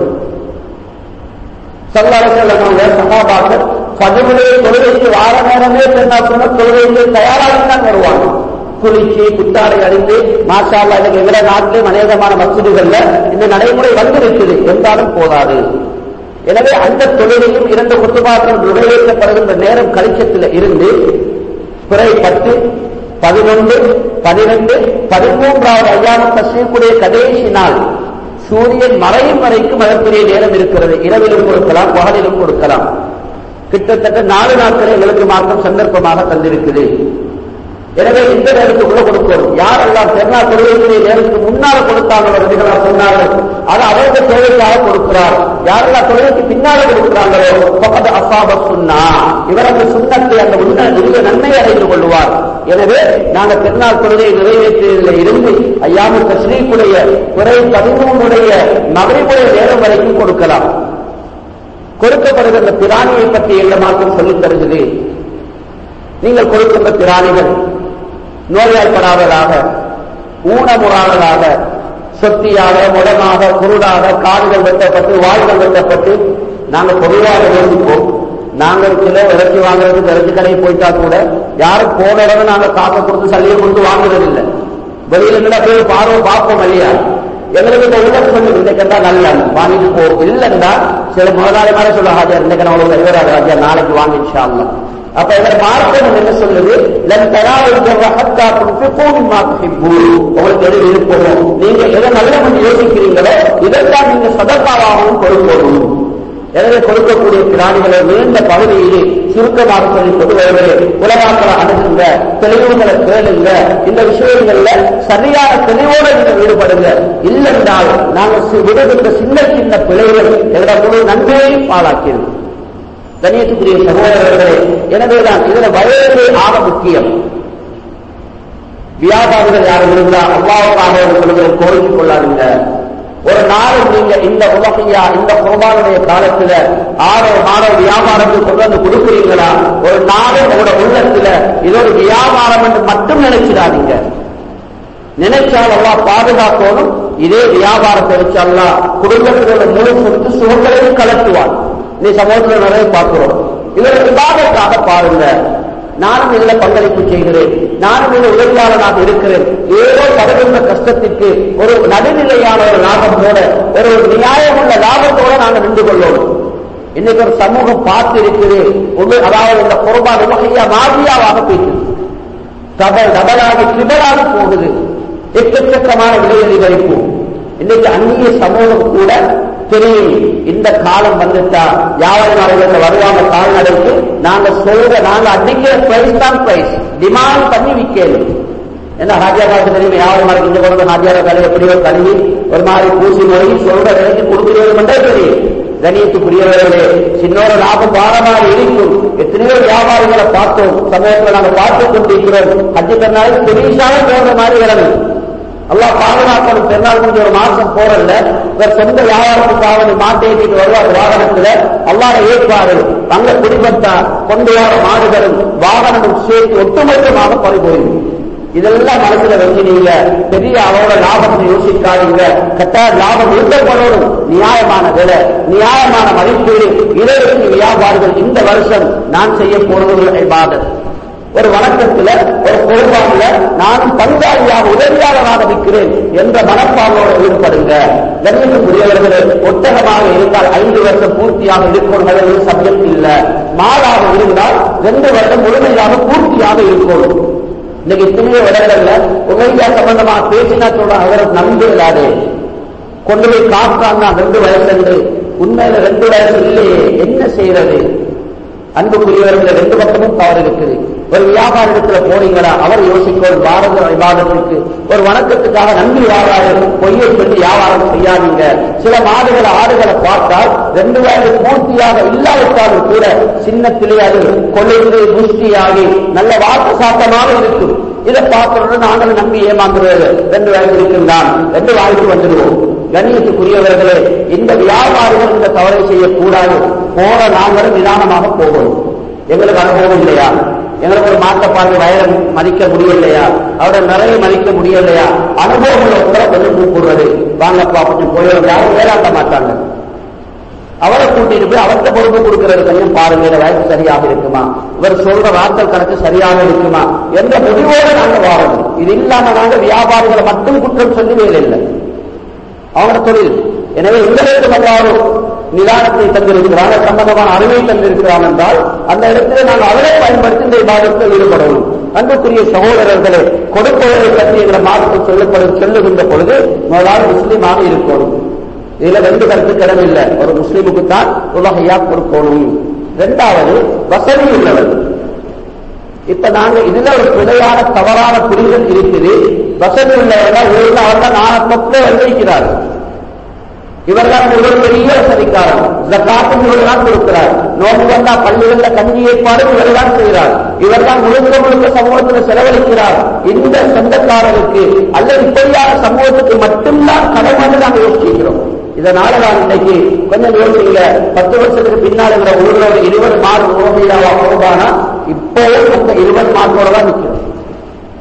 சல்லாசல்லமுடைய சகாபாக்கள் பதிவுடைய தொழுகைக்கு வார நேரமே பெண்ணா சொன்ன தொழுகைக்கு தயாராகத்தான் வருவாங்க குளிச்சு புத்தாடை அணிந்து மாஷால்லா இன்னைக்கு எங்கட நாட்டிலும் அநேகமான மசூதிகள்ல இந்த நடைமுறை வந்திருக்குது என்றாலும் போதாது எனவே அந்த தொழிலையும் இரண்டு குத்துபாக்கள் நிறைவேற்றப்படுகின்ற நேரம் கழிச்சத்தில் இருந்து பிறை பத்து பதினொன்று பனிரெண்டு பதிமூன்றாவது ஐயாம தஸ்ரீக்குடைய கடைசி நாள் சூரியன் மறையும் வரைக்கும் அதற்குரிய நேரம் இருக்கிறது இரவிலும் கொடுக்கலாம் பகலிலும் கொடுக்கலாம் கிட்டத்தட்ட நாலு நாட்களே எங்களுக்கு மார்க்கம் சந்தர்ப்பமாக தந்திருக்குது எனவே இந்த நேரத்துக்குள்ள கொடுக்கணும் யாரெல்லாம் பெருநாள் தொழுகைக்குரிய நேரத்துக்கு முன்னால கொடுத்தாங்களோ நபிகளா சொன்னார்கள் அது அவருக்கு தேவைக்காக கொடுக்கிறார் யாரெல்லாம் தொழுகைக்கு பின்னால கொடுக்கிறாங்களோ பக்கத்து அசாப சுண்ணா இவர் அந்த சுண்ணத்தை அந்த உண்மை உரிய நன்மை அடைந்து கொள்வார் எனவே நாங்க பெருநாள் தொழுகையை நிறைவேற்றியதில் இருந்து ஐயாமு தஸ்ரீக்குடைய குறை பதிமூணுடைய மகளிருடைய நேரம் வரைக்கும் கொடுக்கலாம் கொடுக்கப்படுகின்ற பிராணியை பற்றி எங்க மாற்றம் சொல்லித் தருகிறது நீங்கள் கொடுக்கின்ற பிராணிகள் நோய்வாய்ப்படாததாக ஊனமுறாததாக சொத்தியாக முடமாக குருடாக காதுகள் வெட்டப்பட்டு வாய்கள் வெட்டப்பட்டு நாங்க பொதுவாக யோசிப்போம் நாங்க ஒரு கிலோ இறச்சி வாங்குறதுக்கு இறச்சி கடை போயிட்டா கூட யாரும் போன உடனே நாங்க காசை கொடுத்து சல்லியை கொடுத்து வாங்குறது இல்லை வெளியில இருந்து அப்படியே பார்வை பார்ப்போம் இல்லையா எங்களுக்கு இந்த உள்ளத்து சொல்லி இன்னைக்கு தான் நல்ல வாங்கிட்டு போ இல்லைன்னா சில முதலாளி மாதிரி சொல்ல ஹாஜர் இன்னைக்கு நான் உங்களுக்கு அறிவராக ஹாஜர் நாளைக்கு வாங்கி இன்ஷா அல்லாஹ். அப்ப இதன் மார்க்கம் என்ன சொல்லுது லன் தராவுக்கு ஹத்தா துன்ஃபிகூ மா துஹிப்பூன் உங்களுக்கு எது விருப்பமோ நீங்க எதை நல்ல யோசிக்கிறீங்களோ இதைத்தான் நீங்க சதக்காவாகவும் கொடுக்கணும் எனவே கொடுக்கக்கூடிய பிராணிகளை நீண்ட பகுதியிலே சுருக்கமாக சொல்லி பொதுவர்களே உலகாக்களை அணுகுங்க தெளிவுகளை கேளுங்க இந்த விஷயங்கள்ல சரியான தெளிவோடு நீங்க ஈடுபடுங்க இல்லைன்றால் நாங்கள் சி- விடுகின்ற சின்ன சின்ன பிழைகள் எங்களை முழு நன்மையையும் பாழாக்கிடும் கணியத்துக்குரிய சகோதரர்களே எனவேதான் இதுல வயது ஆக முக்கியம் வியாபாரிகள் யாரும் இருந்தா அல்லாவுக்காக சொல்லுகிற கோரிக்கை கொள்ளாதுங்க ஒரு நாள் நீங்க இந்த உலகையா இந்த குர்பானுடைய காலத்துல ஆரோ மாறோ வியாபாரத்துக்கு கொண்டு வந்து கொடுக்குறீங்களா ஒரு நாளும் உங்களோட உள்ளத்துல இது ஒரு வியாபாரம் என்று மட்டும் நினைச்சிடாதீங்க நினைச்சால் அல்லா பாதுகாக்கணும் இதே வியாபாரத்தை வச்சு அல்லா குடும்பத்தினோட முழு சொத்து சுகங்களையும் கலட்டுவான் நீ சமூகத்தில் நிறைய பார்க்கிறோம் இவருக்கு விவாதத்தாக பாருங்க நானும் இதுல பங்களிப்பு செய்கிறேன் நானும் இது உதவியாளனாக இருக்கிறேன் ஏதோ படுகின்ற கஷ்டத்திற்கு ஒரு நடுநிலையான ஒரு லாபத்தோட ஒரு ஒரு நியாயமுள்ள லாபத்தோட நாங்கள் நின்று கொள்ளணும் இன்னைக்கு ஒரு சமூகம் பார்த்து இருக்குது உண்மை- அதாவது இந்த குர்பான் உலகையா மாதியாவாக போயிட்டு டபல் டபலாகி ட்ரிபலாகி போகுது எக்கச்சக்கமான விலை அதிகரிப்பு இன்னைக்கு அந்நிய சமூகம் கூட தெரியும் இந்த காலம் வந்துட்டா யாவது நாடுகள் வருவாங்க கால்நடைக்கு நாங்க சொல்ற நாங்க அடிக்கிற பிரைஸ் தான் பிரைஸ் டிமாண்ட் பண்ணி விற்கணும் என்ன ராஜாவுக்கு தெரியும் யாவது நாளைக்கு இந்த கொண்டு ராஜாவை கலை எப்படியோ கழுவி ஒரு மாதிரி பூசி மொழி சொல்ற விலைக்கு கொடுக்கிறது மட்டும் தெரியும் கணியத்துக்குரியவர்களே சின்னோட லாபம் பாரமாக இருக்கும் எத்தனையோ வியாபாரிகளை பார்த்தோம் சமயத்தில் நாங்கள் பார்த்துக் கொண்டிருக்கிறோம் அஞ்சு பெருநாளுக்கு பெரிசாக போன்ற மாதிரி இடம் அல்லாஹ் பாதுகாக்கணும் பெருநாள் முடிஞ்ச ஒரு மாசம் போறதுல இவர் சொந்த வியாபாரத்துக்காக நீ மாட்டை ஏற்றிட்டு வருவார் வாகனத்துல அல்லாத ஏற்பாடு அங்க குடிபட்டா கொண்டு வர மாடுகளும் வாகனமும் சேர்த்து ஒட்டுமொத்தமாக பறி போயிடும் இதெல்லாம் மனசுல வச்சு நீங்க பெரிய அவரோட லாபத்தை யோசிக்காதீங்க கட்டாய லாபம் இருக்கப்படணும் நியாயமான விலை நியாயமான மதிப்பீடு இதை வச்சு வியாபாரிகள் இந்த வருஷம் நான் செய்ய போறது ஒரு இபாதத் ஒரு வணக்கத்துல ஒரு பொறுப்பாக நானும் பங்காளியாக உதவியாளராக நிற்கிறேன் என்ற மனப்பாங்கோடு ஈடுபடுங்க கண்ணியத்துக்குரியவர்களே ஒட்டகமாக இருந்தால் ஐந்து வருஷம் பூர்த்தியாக இருக்கணும் சப்ஜெக்ட் இல்ல மாடாக இருந்தால் ரெண்டு வருடம் முழுமையாக பூர்த்தியாக இருக்கணும் இன்னைக்கு எத்தனையோ இடங்கள்ல உமையா சம்பந்தமா பேசினா சொல்ற அவரை நம்பிடாதே கொண்டு போய் காட்டுறாங்க ரெண்டு வயசு என்று உண்மையில ரெண்டு வயசு இல்லையே என்ன செய்யறது அன்புக்குரியவர்கள் ரெண்டு பக்கமும் தவறு இருக்குது ஒரு வியாபாரத்துல போனீங்களா அவர் யோசிக்க ஒரு பாரத விவாதத்திற்கு ஒரு வணக்கத்துக்காக நன்றி வாராரு பொய்யை சொல்லி வியாபாரம் செய்யாதீங்க சில மாடுகளை ஆடுகளை பார்த்தால் ரெண்டு வயது பூர்த்தியாக இல்லாவிட்டாலும் கூட சின்னத்திலே அது கொள்ளைந்து புஷ்டியாகி நல்ல வாக்கு சாத்தமாக இருக்கும் இதை பார்க்கணும்னு நாங்களும் நம்பி ஏமாந்துருவது ரெண்டு வயது இருக்கின்றான் ரெண்டு வாய்ப்பு வந்துடுவோம் கண்ணியத்துக்குரியவர்களே இந்த வியாபாரிகள் இந்த தவறை செய்யக்கூடாது போற நாங்களும் நிதானமாக போகணும் எங்களுக்கு அனுபவம் இல்லையா எங்களுக்கு ஒரு மாற்றப்பாடு வயலை மதிக்க முடியலையா அவரோட நிறைய மதிக்க முடியலையா அனுபவம் உள்ளவங்களை கொஞ்சம் கூப்பிடுறது வாங்கப்பா கொஞ்சம் போய் யாரும் வேளாண்ட மாட்டாங்க அவரை கூட்டிட்டு போய் அவர்கிட்ட பொறுப்பு கொடுக்கிறது கொஞ்சம் பாருங்க இந்த வயசு சரியாக இருக்குமா இவர் சொல்ற வார்த்தை கணக்கு சரியாக இருக்குமா என்ற முடிவோடு நாங்க வாழணும் இது இல்லாம நாங்க வியாபாரிகளை மட்டும் குற்றம் சொல்லி வேலை இல்லை அவங்க தொழில் எனவே எங்களுக்கு அல்லாரும் நிதானத்தை தந்திருக்கிறார் அது சம்பந்தமான அறிவை தந்திருக்கிறான் என்றால் அந்த இடத்துல நாங்கள் அவரை பயன்படுத்தி இந்த விவாதத்தில் ஈடுபடணும் அன்புக்குரிய சகோதரர்களே கொடுப்பவரை பற்றி எங்களை மாதத்தில் சொல்லப்படும் சொல்லுகின்ற பொழுது முதலாவது முஸ்லீமாக இருக்கணும் இதுல ரெண்டு கருத்து கிடமில்லை ஒரு முஸ்லீமுக்கு தான் உலகையா கொடுக்கணும் இரண்டாவது வசதி உள்ளவர் இப்ப நாங்க இதுல ஒரு பிழையான தவறான புரிதல் இருக்குது வசதி உள்ளவர்கள் ஊர்ல அவர் தான் நான் தொப்பை வந்திருக்கிறார் இவர்தான் ஒரு பெரிய வசதிக்காரர் ஜக்காத்தும் இவர்தான் கொடுக்கிறார் நோம்பு வந்தா பள்ளிகள்ல கஞ்சி ஏற்பாடு இவர்தான் செய்கிறார் இவர்தான் முழுக்க முழுக்க சமூகத்தில் செலவழிக்கிறார் இந்த சொந்தக்காரருக்கு அல்லது இப்படியான சமூகத்துக்கு மட்டும்தான் கடமை நாங்கள் யோசிக்கிறோம் இதனால நான் இன்னைக்கு கொஞ்சம் யோசிக்கல பத்து வருஷத்துக்கு பின்னால் இருக்கிற ஊர்ல ஒரு இருபது மாடு ஓகையாவா போகானா இப்போவும் அந்த இருபது மாட்டோட தான் நிற்கிறோம்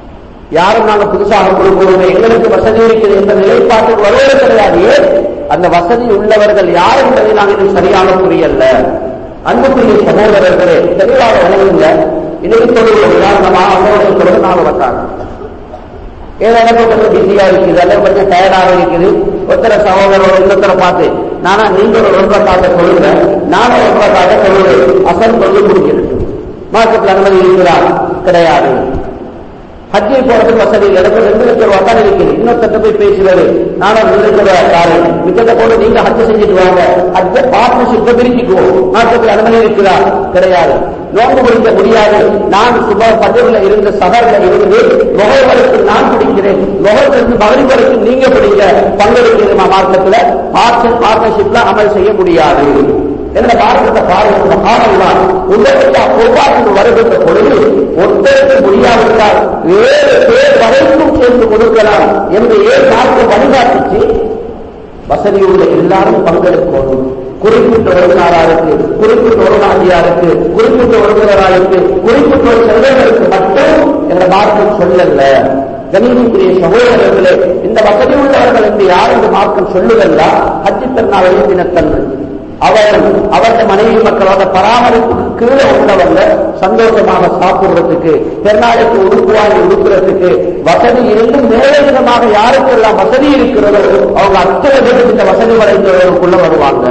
யாரும் நாங்க புதுசாக கொடுக்கிறோம் எங்களுக்கு வசதி இருக்குது என்ற நிலைப்பாட்டுக்கு வருவது கிடையாது ஏன் அந்த வசதி உள்ளவர்கள் யார் என்பதை நாங்கள் இன்னும் சரியான புரியல்ல அன்புக்குரிய சகோதரர்களே தெளிவாக வழங்குங்க இன்னைக்கு தொழில் உதாரணமாக அவங்களுடைய தொழில் நாலு வந்தாங்க ஏதோ எனக்கு கொஞ்சம் பிஸியா இருக்குது அல்லது கொஞ்சம் டயர்டாக இருக்குது ஒருத்தர சகோதரோட இன்னொருத்தரை பார்த்து நானா நீங்க ஒரு ரொம்ப காட்ட சொல்லுங்க நானும் ரொம்ப காட்ட சொல்லுவேன் அசல் சொல்லி முடிக்கிறது மார்க்கெட்ல அனுமதி இருக்கிறா கிடையாது ஹஜ்ஜை போறதுக்கு வசதி இல்லை எனக்கு ரெண்டு லட்சம் ரூபா தான் இருக்குது இன்னொருத்த போய் பேசுறது நானும் ரெண்டு லட்சம் ரூபாய் தாரு மிக்கத்தை போட்டு நீங்க ஹஜ் செஞ்சுட்டு வாங்க ஹஜ்ஜ பார்ட்னர்ஷிப்பை பிரிச்சுக்குவோம் மார்க்கெட்ல அனுமதி இருக்கிறா கிடையாது நோன்பு பிடிக்க முடியாது நான் சுப பதிவில் இருந்த சகர்ல இருந்து முகை வரைக்கும் நான் பிடிக்கிறேன் முகத்திலிருந்து மகரி வரைக்கும் நீங்க பிடிக்க பங்கெடுக்கிறேன் மார்க்கத்துல பார்ட்னர்ஷிப்ல அமல் செய்ய முடியாது என்ற மார்க்கத்தை பாருங்க காரணம் உங்களுடைய பொறுப்பாட்டு வருகின்ற பொழுது ஒருத்தருக்கு முடியாவிட்டால் ஏழு பேர் வரைக்கும் சேர்ந்து கொடுக்கலாம் என்று ஏழு மார்க்கம் வழிகாட்டுச்சு வசதியுள்ள எல்லாரும் பங்கெடுக்கணும் குறிப்பிட்ட ஒருவனாருக்கு குறிப்பிட்ட ஒருநாதியாருக்கு குறிப்பிட்ட ஒருவராருக்கு குறிப்பிட்ட ஒரு செல்வர்களுக்கு மட்டும் என்ற மார்க்கம் சொல்லல கணினிக்குரிய சகோதரர்களே இந்த வசதி உள்ளவர்கள் என்று யார் இந்த மார்க்கம் சொல்லுதல்ல ஹஜ்ஜி பெருநாளையும் தினத்தன்று அவர் அவரது மனைவி மக்களோட பராமரிப்புக்கு கீழே உள்ளவங்க சந்தோஷமாக சாப்பிடுறதுக்கு பெருநாளைக்கு உடுப்புவாங்கி உடுக்கிறதுக்கு வசதி இருந்து மேலதிகமாக யாருக்கெல்லாம் வசதி இருக்கிறதோ அவங்க அத்தனை பேருக்கு இந்த வசதி வரைந்தவர்களுக்குள்ள வருவாங்க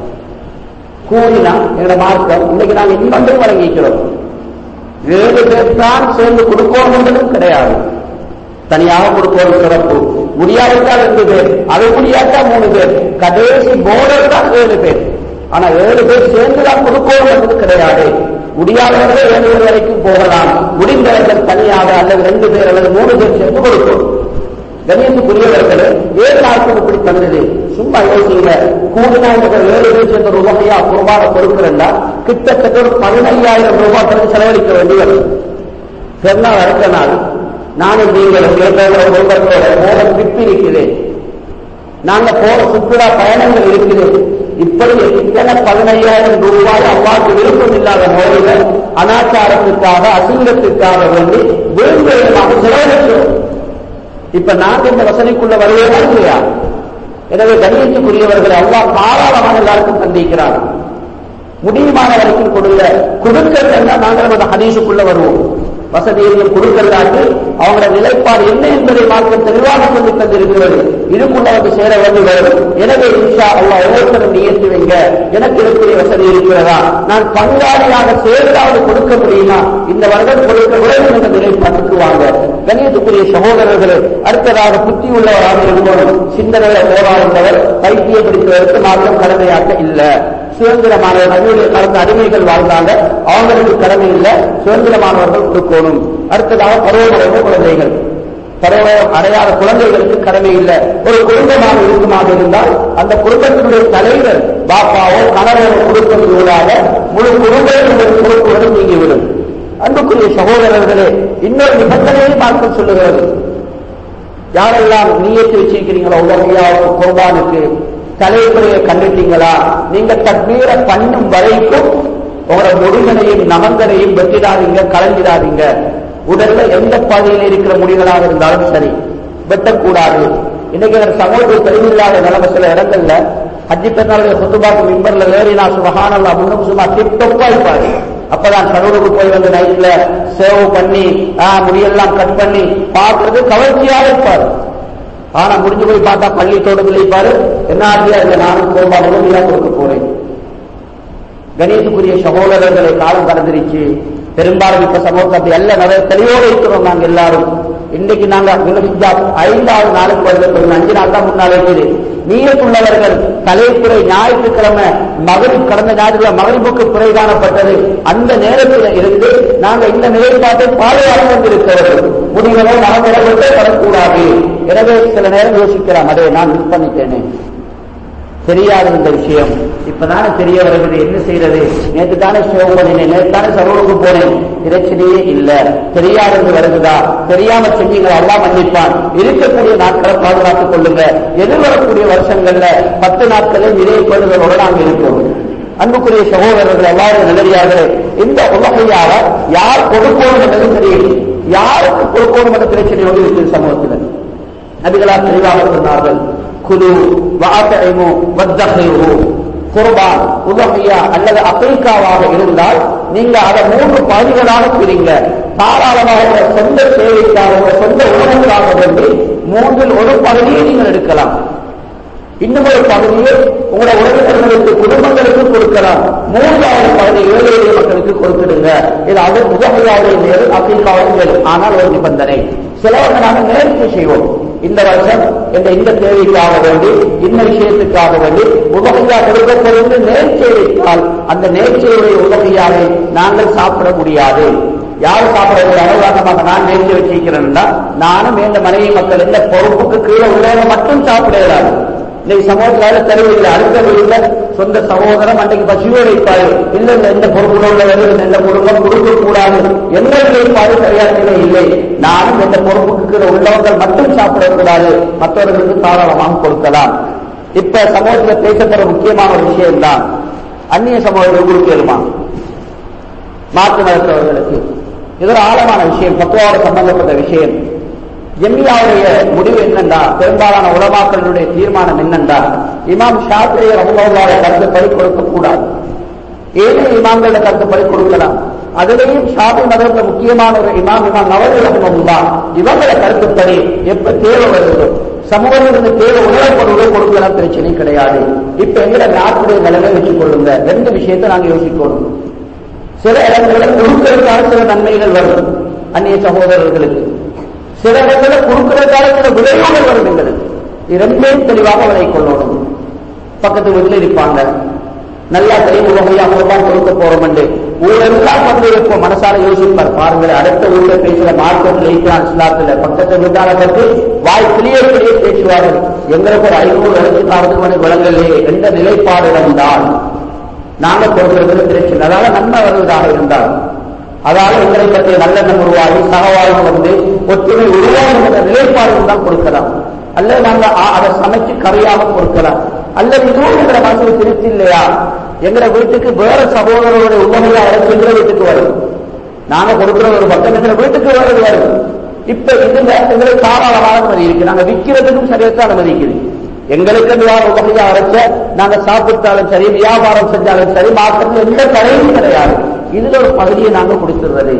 கூறினா எங்களோட மார்க்கம் இன்னைக்கு நாங்கள் இன்னொன்றும் வழங்கிக்கிறோம் ஏழு பேர் தான் சேர்ந்து கொடுக்கணும் கிடையாது தனியாக கொடுப்போம் சிறப்பு முடியாவிட்டால் ரெண்டு பேர் அது முடியாட்டா மூணு பேர் கடைசி போர்டர் தான் ஏழு பேர் ஆனா ஏழு பேர் சேர்ந்துதான் கொடுக்கணும் என்பது கிடையாது முடியாதவர்கள் ஏழு பேர் வரைக்கும் போகலாம் முடிந்தவர்கள் தனியாக அல்லது ரெண்டு பேர் அல்லது மூணு பேர் சேர்ந்து கொடுக்கும் கணியத்துக்குரியவர்களே ஏழு நாட்கள் இப்படி தந்தது சும்மா யோசிங்க கூடுதல் ஏழு பேர் சேர்ந்த ஒரு வகையா குருபான கொடுக்கிறேன்னா கிட்டத்தட்ட ஒரு பதினையாயிரம் ரூபாய் தந்து செலவழிக்க வேண்டியது பெருநாள் அடுத்த நாள் நானும் நீங்களும் கேட்டோட குடும்பத்தோட போற ட்ரிப் இருக்கிறேன் நாங்க போற சுற்றுலா பயணங்கள் இருக்குது இப்படி எத்தனை பதினையாயிரம் ரூபாய் அவ்வாறு விருப்பம் இல்லாத முறையில அனாச்சாரத்துக்காக அசிங்கத்துக்காக வேண்டி விரும்பமாக செலவழிக்கிறோம் இப்ப நாங்க இந்த வசதிக்குள்ள வருவதா இல்லையா எனவே கணியத்துக்குரியவர்களை அல்லா தாராளமாக எல்லாருக்கும் சந்திக்கிறார் முடியுமான வரைக்கும் கொடுங்க கொடுக்கல் நாங்கள் அந்த ஹதீஸுக்குள்ள வருவோம் வசதியையும் கொடுக்கலாட்டு அவங்களோட நிலைப்பாடு என்ன என்பதை மார்க்கம் தெளிவாக சொல்லி தந்திருக்கிறது இதுக்குள்ள வந்து சேர வந்து வரும் எனவே இன்ஷா அல்லா ஒவ்வொருத்தரும் நியத்து வைங்க எனக்கு இருக்கக்கூடிய வசதி இருக்கிறதா நான் பங்காளியாக சேர்ந்தாவது கொடுக்க முடியுமா இந்த வருடம் கொடுக்க வேண்டும் என்ற நிலைப்பாட்டுக்கு வாங்க கணியத்துக்குரிய சகோதரர்களே அடுத்ததாக புத்தி உள்ளவராக இருக்கணும் சிந்தனையில போராடுந்தவர் பைத்திய பிடித்தவருக்கு மாற்றம் கடமையாக்க இல்லை சுதந்திரமான நடுவில் கலந்த அடிமைகள் வாழ்ந்தாங்க அவங்களுக்கு கடமை இல்லை சுதந்திரமானவர்கள் கொடுக்கணும் அடுத்ததாக பருவமடைந்த குழந்தைகள் பருவம் அடையாத குழந்தைகளுக்கு கடமை இல்லை ஒரு குடும்பமாக இருக்குமாக இருந்தால் அந்த குடும்பத்தினுடைய தலைவர் பாப்பாவோ கணவரோ கொடுப்பதூடாக முழு குடும்பத்தினுடைய பொறுப்புகளும் நீங்கிவிடும் அன்புக்குரிய சகோதரர்களே இன்னொரு நிபந்தனையை பார்க்க சொல்லுகிறது யாரெல்லாம் நீயத்து வச்சிருக்கிறீங்களோ உலகையாவுக்கு குர்பானுக்கு தலைமுறையை கண்டுட்டீங்களா நீங்க தக்மீர பண்ணும் வரைக்கும் உங்களோட முடிகளையும் நகங்களையும் வெட்டிடாதீங்க கலந்திடாதீங்க உடல்ல எந்த பகுதியில் இருக்கிற முடிகளாக இருந்தாலும் சரி வெட்டக்கூடாது இன்னைக்கு ஒரு சமூக தெளிவில்லாத நிலைமை சில இடங்கள்ல ஹஜ்ஜி பெருநாளுடைய சுத்துபாக்கு மிம்பர்ல ஏறினா சுபஹானல்லா முன்னும் சும்மா டிப்டப்பா இருப்பாரு அப்பதான் கடவுளுக்கு போய் வந்து நைட்ல சேவ் பண்ணி ஆஹ், முடியெல்லாம் கட் பண்ணி பார்க்கறது கவர்ச்சியாக இருப்பாரு ஆனா முடிஞ்சு போய் பார்த்தா பள்ளி தோட்டத்தில் இருப்பாரு என்ன ஆகியா இந்த நானும் கோபா முழுமையா கொடுக்க போறேன் கணேசுக்குரிய சகோதரர்களை காலம் கடந்துருச்சு பெரும்பாலும் இப்ப சமூகத்தை அப்படி எல்லாம் நிறைய தெளிவோடு இருக்கிறோம் நாங்க எல்லாரும் இன்னைக்கு நாங்க குலஹிஜா ஐந்தாவது நாளுக்கு வருது அஞ்சு நாள் தான் முன்னால் இருக்குது நீயத்துள்ளவர்கள் தலைப்புறை ஞாயிற்றுக்கிழமை மகரிப் கடந்த ஞாயிற்றுக்கிழமை மகரிப்புக்கு புரை காணப்பட்டது அந்த நேரத்தில் இருந்து நாங்க இந்த நிலைப்பாட்டை பாதுகாத்து கொண்டிருக்கிறோம் முடிவுகளோ நலமுறைகளோ வரக்கூடாது எனவே சில நேரம் யோசிக்கலாம் அதே நான் மிஸ் பண்ணிட்டேனே தெரியாத இந்த விஷயம் இப்பதானே தெரிய வருகிறது என்ன செய்யறது நேற்று தானே சிவம் பண்ணினேன் நேற்று தானே சர்வனுக்கு போனேன் பிரச்சனையே இல்ல தெரியாதது வருகுதா தெரியாம செஞ்சீங்களா எல்லாம் மன்னிப்பான் இருக்கக்கூடிய நாட்களை பாதுகாத்துக் கொள்ளுங்க எதிர்வரக்கூடிய வருஷங்கள்ல பத்து நாட்களில் இதே பேடுகளோடு நாங்க இருக்கோம் அன்புக்குரிய சகோதரர்கள் எல்லாரும் நிலையாக இந்த உலகையாக யார் கொடுப்போம் என்பது தெரியும் யாருக்கு கொடுக்கணும் என்ற பிரச்சனையோடு இருக்குது சமூகத்தில் நபிகளார் தெளிவாக சொன்னார்கள் குரு வாத்தகைமு வத்தகைவு குர்பான் உதகையா அல்லது அப்ரிக்காவாக இருந்தால் நீங்க அதை மூன்று பகுதிகளாக பிரிங்க தாராளமாக உங்க சொந்த தேவைக்காக உங்க சொந்த உணவுக்காக வேண்டி மூன்றில் ஒரு பகுதியை நீங்கள் எடுக்கலாம் இன்னும் ஒரு பகுதியை உங்களோட உறவினர்களுக்கு குடும்பங்களுக்கு கொடுக்கலாம் மூன்றாவது பகுதி ஏழை எளிய மக்களுக்கு கொடுத்துடுங்க இது அது உதகையாவுடைய மேலும் அப்ரிக்காவுடைய மேலும் ஆனால் ஒரு நிபந்தனை சிலவர்கள் நாங்கள் நேர்ச்சி செய்வோம் இந்த வருஷம் என்ற இந்த தேவைக்காக வேண்டி இந்த விஷயத்துக்காக வேண்டி உதவியா கொடுக்கப்படுவது நேர்ச்சியை வைத்தால் அந்த நேர்ச்சியுடைய உதவியாவை நாங்கள் சாப்பிட முடியாது யார் சாப்பிட முடியாது உதாரணமாக நான் நேர்ச்சி வச்சிருக்கிறேன்னா நானும் எந்த மனைவி மக்கள் இந்த பொறுப்புக்கு கீழே உள்ளவங்க மட்டும் சாப்பிட இயலாது இன்னைக்கு சமூகத்தில் தெரியவில்லை அடுத்த வீட்டுல சொந்த சகோதரம் அன்றைக்கு பசியோடு வைப்பாரு இல்ல இந்த எந்த பொறுப்புல உள்ளவர்கள் எந்த குடும்பம் கொடுக்க கூடாது எந்த நிலைப்பாடு சரியான இல்லை நானும் எந்த பொறுப்புக்கு கீழே உள்ளவர்கள் மட்டும் சாப்பிடக்கூடாது மற்றவர்களுக்கு தாராளமாக கொடுக்கலாம் இப்ப சமூகத்தில் பேசப்படுற முக்கியமான ஒரு விஷயம் தான் அந்நிய சமூகத்தில் கொடுக்கலுமா மாற்று மதத்தவர்களுக்கு இது ஒரு ஆழமான விஷயம் பத்துவாவோட சம்பந்தப்பட்ட விஷயம் ஜெமியாவுடைய முடிவு என்னண்டா பெரும்பாலான உலமாக்களுடைய தீர்மானம் என்னண்டா இமாம் ஷாத்திரிய ரகுமாவோட கருத்துப்படி கொடுக்கக்கூடாது ஏழை இமாம்களோட கருத்துப்படி கொடுக்கலாம் அதிலேயும் ஷாபி மதத்துல முக்கியமான ஒரு இமாம் இமாம் நவரி ரஹ்மல்லா இவங்கள கருத்துப்படி எப்ப தேவை வருதோ சமூகத்திலிருந்து தேவை உணரப்படுவதோ கொடுக்கலாம் பிரச்சனை கிடையாது இப்ப எங்கட நாட்டுடைய நிலைமை வச்சுக் கொள்ளுங்க ரெண்டு விஷயத்தை நாங்க யோசிக்கணும் சில இடங்களில் கொடுக்கிறதுக்கான சில நன்மைகள் வரும் அந்நிய சகோதரர்களுக்கு சில இடங்களில் கொடுக்கிறதுக்கான சில விளைவுகள் வரும் எங்களுக்கு இரண்டையும் தெளிவாக விலை கொள்ளணும் பக்கத்து வீட்டில் இருப்பாங்க நல்லா தெரியும் வகையா குர்பான் கொடுக்க போறோம் என்று ஊரெல்லாம் வந்து இருப்போம் மனசால யோசிப்பார் பாருங்கள் அடுத்த ஊர்ல பேசுற மார்க்கெட்ல இருக்கிறான் இஸ்லாத்துல பக்கத்து வீட்டால பற்றி வாய் கிளிய கிளிய பேசுவார்கள் எங்களுக்கு ஒரு ஐநூறு எழுபத்தாறு மணி விலங்கல்லையே எந்த நிலைப்பாடு வந்தால் நாங்க கொடுக்கிறது பிரச்சனை அதாவது நன்மை வருவதாக இருந்தால் அதாவது எங்களை பற்றிய நல்லெண்ணம் உருவாகி சகவாழ்வு வந்து ஒற்றுமை உருவாகும் என்ற நிலைப்பாடு தான் கொடுக்கலாம் அல்லது நாங்க ஆ- அதை சமைச்சு கரையாக கொடுக்கலாம் அல்லது இதுவும் எங்களை மனசுக்கு திருப்தி இல்லையா எங்களை வீட்டுக்கு வேற சகோதரருடைய உதவியா இறந்து எங்களை வீட்டுக்கு வரும் நாங்க கொடுக்கிற ஒரு பக்கம் எங்களை வீட்டுக்கு வருது வரும் இப்ப இதுல எங்களுக்கு தாராளமான அனுமதி இருக்கு நாங்க விற்கிறதுக்கும் சரியாக அனுமதி இருக்குது எங்களுக்கு அந்த யார் உதவியா அரைச்ச நாங்க சாப்பிட்டாலும் சரி வியாபாரம் செஞ்சாலும் சரி மார்க்கெட்ல எந்த தடையும் கிடையாது இதுல ஒரு பகுதியை நாங்க கொடுத்துடுறது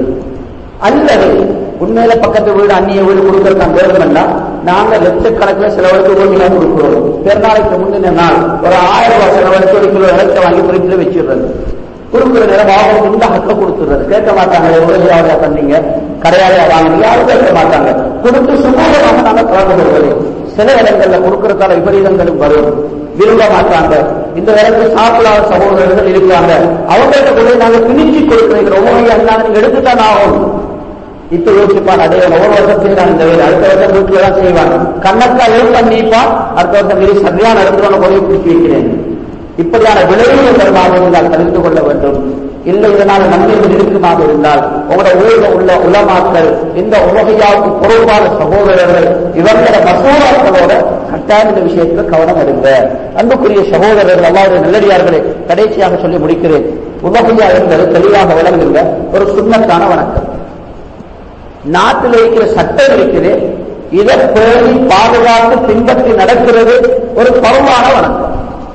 அல்லது உண்மையில பக்கத்து வீடு அந்நிய வீடு கொடுக்கறது நான் வேணும்னா நாங்க லட்சக்கணக்கில் செலவழித்து ஓட்டிலாம் கொடுக்கிறோம் பெருநாளைக்கு முந்தின நாள் ஒரு ஆயிரம் ரூபாய் செலவழித்து ஒரு கிலோ இலக்க வாங்கி ஃப்ரிட்ஜில் வச்சிடுறது கொடுக்குற நேரம் வாபஸ் இந்த ஹக்கில் கொடுத்துடுறது கேட்க மாட்டாங்க எவ்வளவு யாரையா தந்தீங்க கடையாளையா வாங்க யாரும் கேட்க மாட்டாங்க கொடுத்து சுமூகமாக நாங்க கலந்து கொள்வது சில இடங்கள்ல கொடுக்கறதால விபரீதங்களும் வரும் விரும்ப மாட்டாங்க இந்த இடத்துல சாப்பிடாத சகோதரர்கள் இருக்காங்க அவங்கள்ட்ட கூட நாங்க திணிச்சு கொடுக்கிறோம் ஒவ்வொரு அண்ணா நீங்க எடுத்துதான் ஆகும் இப்ப யோசிப்பான் அதே ஒவ்வொரு வருஷம் செய்யறான் இந்த வேலை அடுத்த வருஷம் வீட்டுல தான் செய்வான் கண்ணக்கா ஏன் பண்ணிப்பான் அடுத்த வருஷம் வெளியே சரியான இடத்துல கொலை பிடிச்சி வைக்கிறேன் இப்படியான விளைவுகள் வருமாக இருந்தால் தெரிந்து கொள்ள வேண்டும் இல்லை இதனால் நன்மைகள் இருக்குமாக இருந்தால் உங்களோட ஊரில் உள்ள உலமாக்கள் இந்த உலகையாவுக்கு பொருளான சகோதரர்கள் இவர்களோட மசோதாக்களோட கட்டாயம் இந்த விஷயத்துல கவனம் எடுங்க அன்புக்குரிய சகோதரர்கள் அவ்வாறு நல்லடியார்களை கடைசியாக சொல்லி முடிக்கிறேன் உலகையா என்பது தெளிவாக விளங்குங்க ஒரு சுண்ணத்தான வணக்கம் நாட்டில் இருக்கிற சட்டம் இருக்குது இதை பேணி பாதுகாத்து பின்பற்றி நடக்கிறது ஒரு பருவான வணக்கம்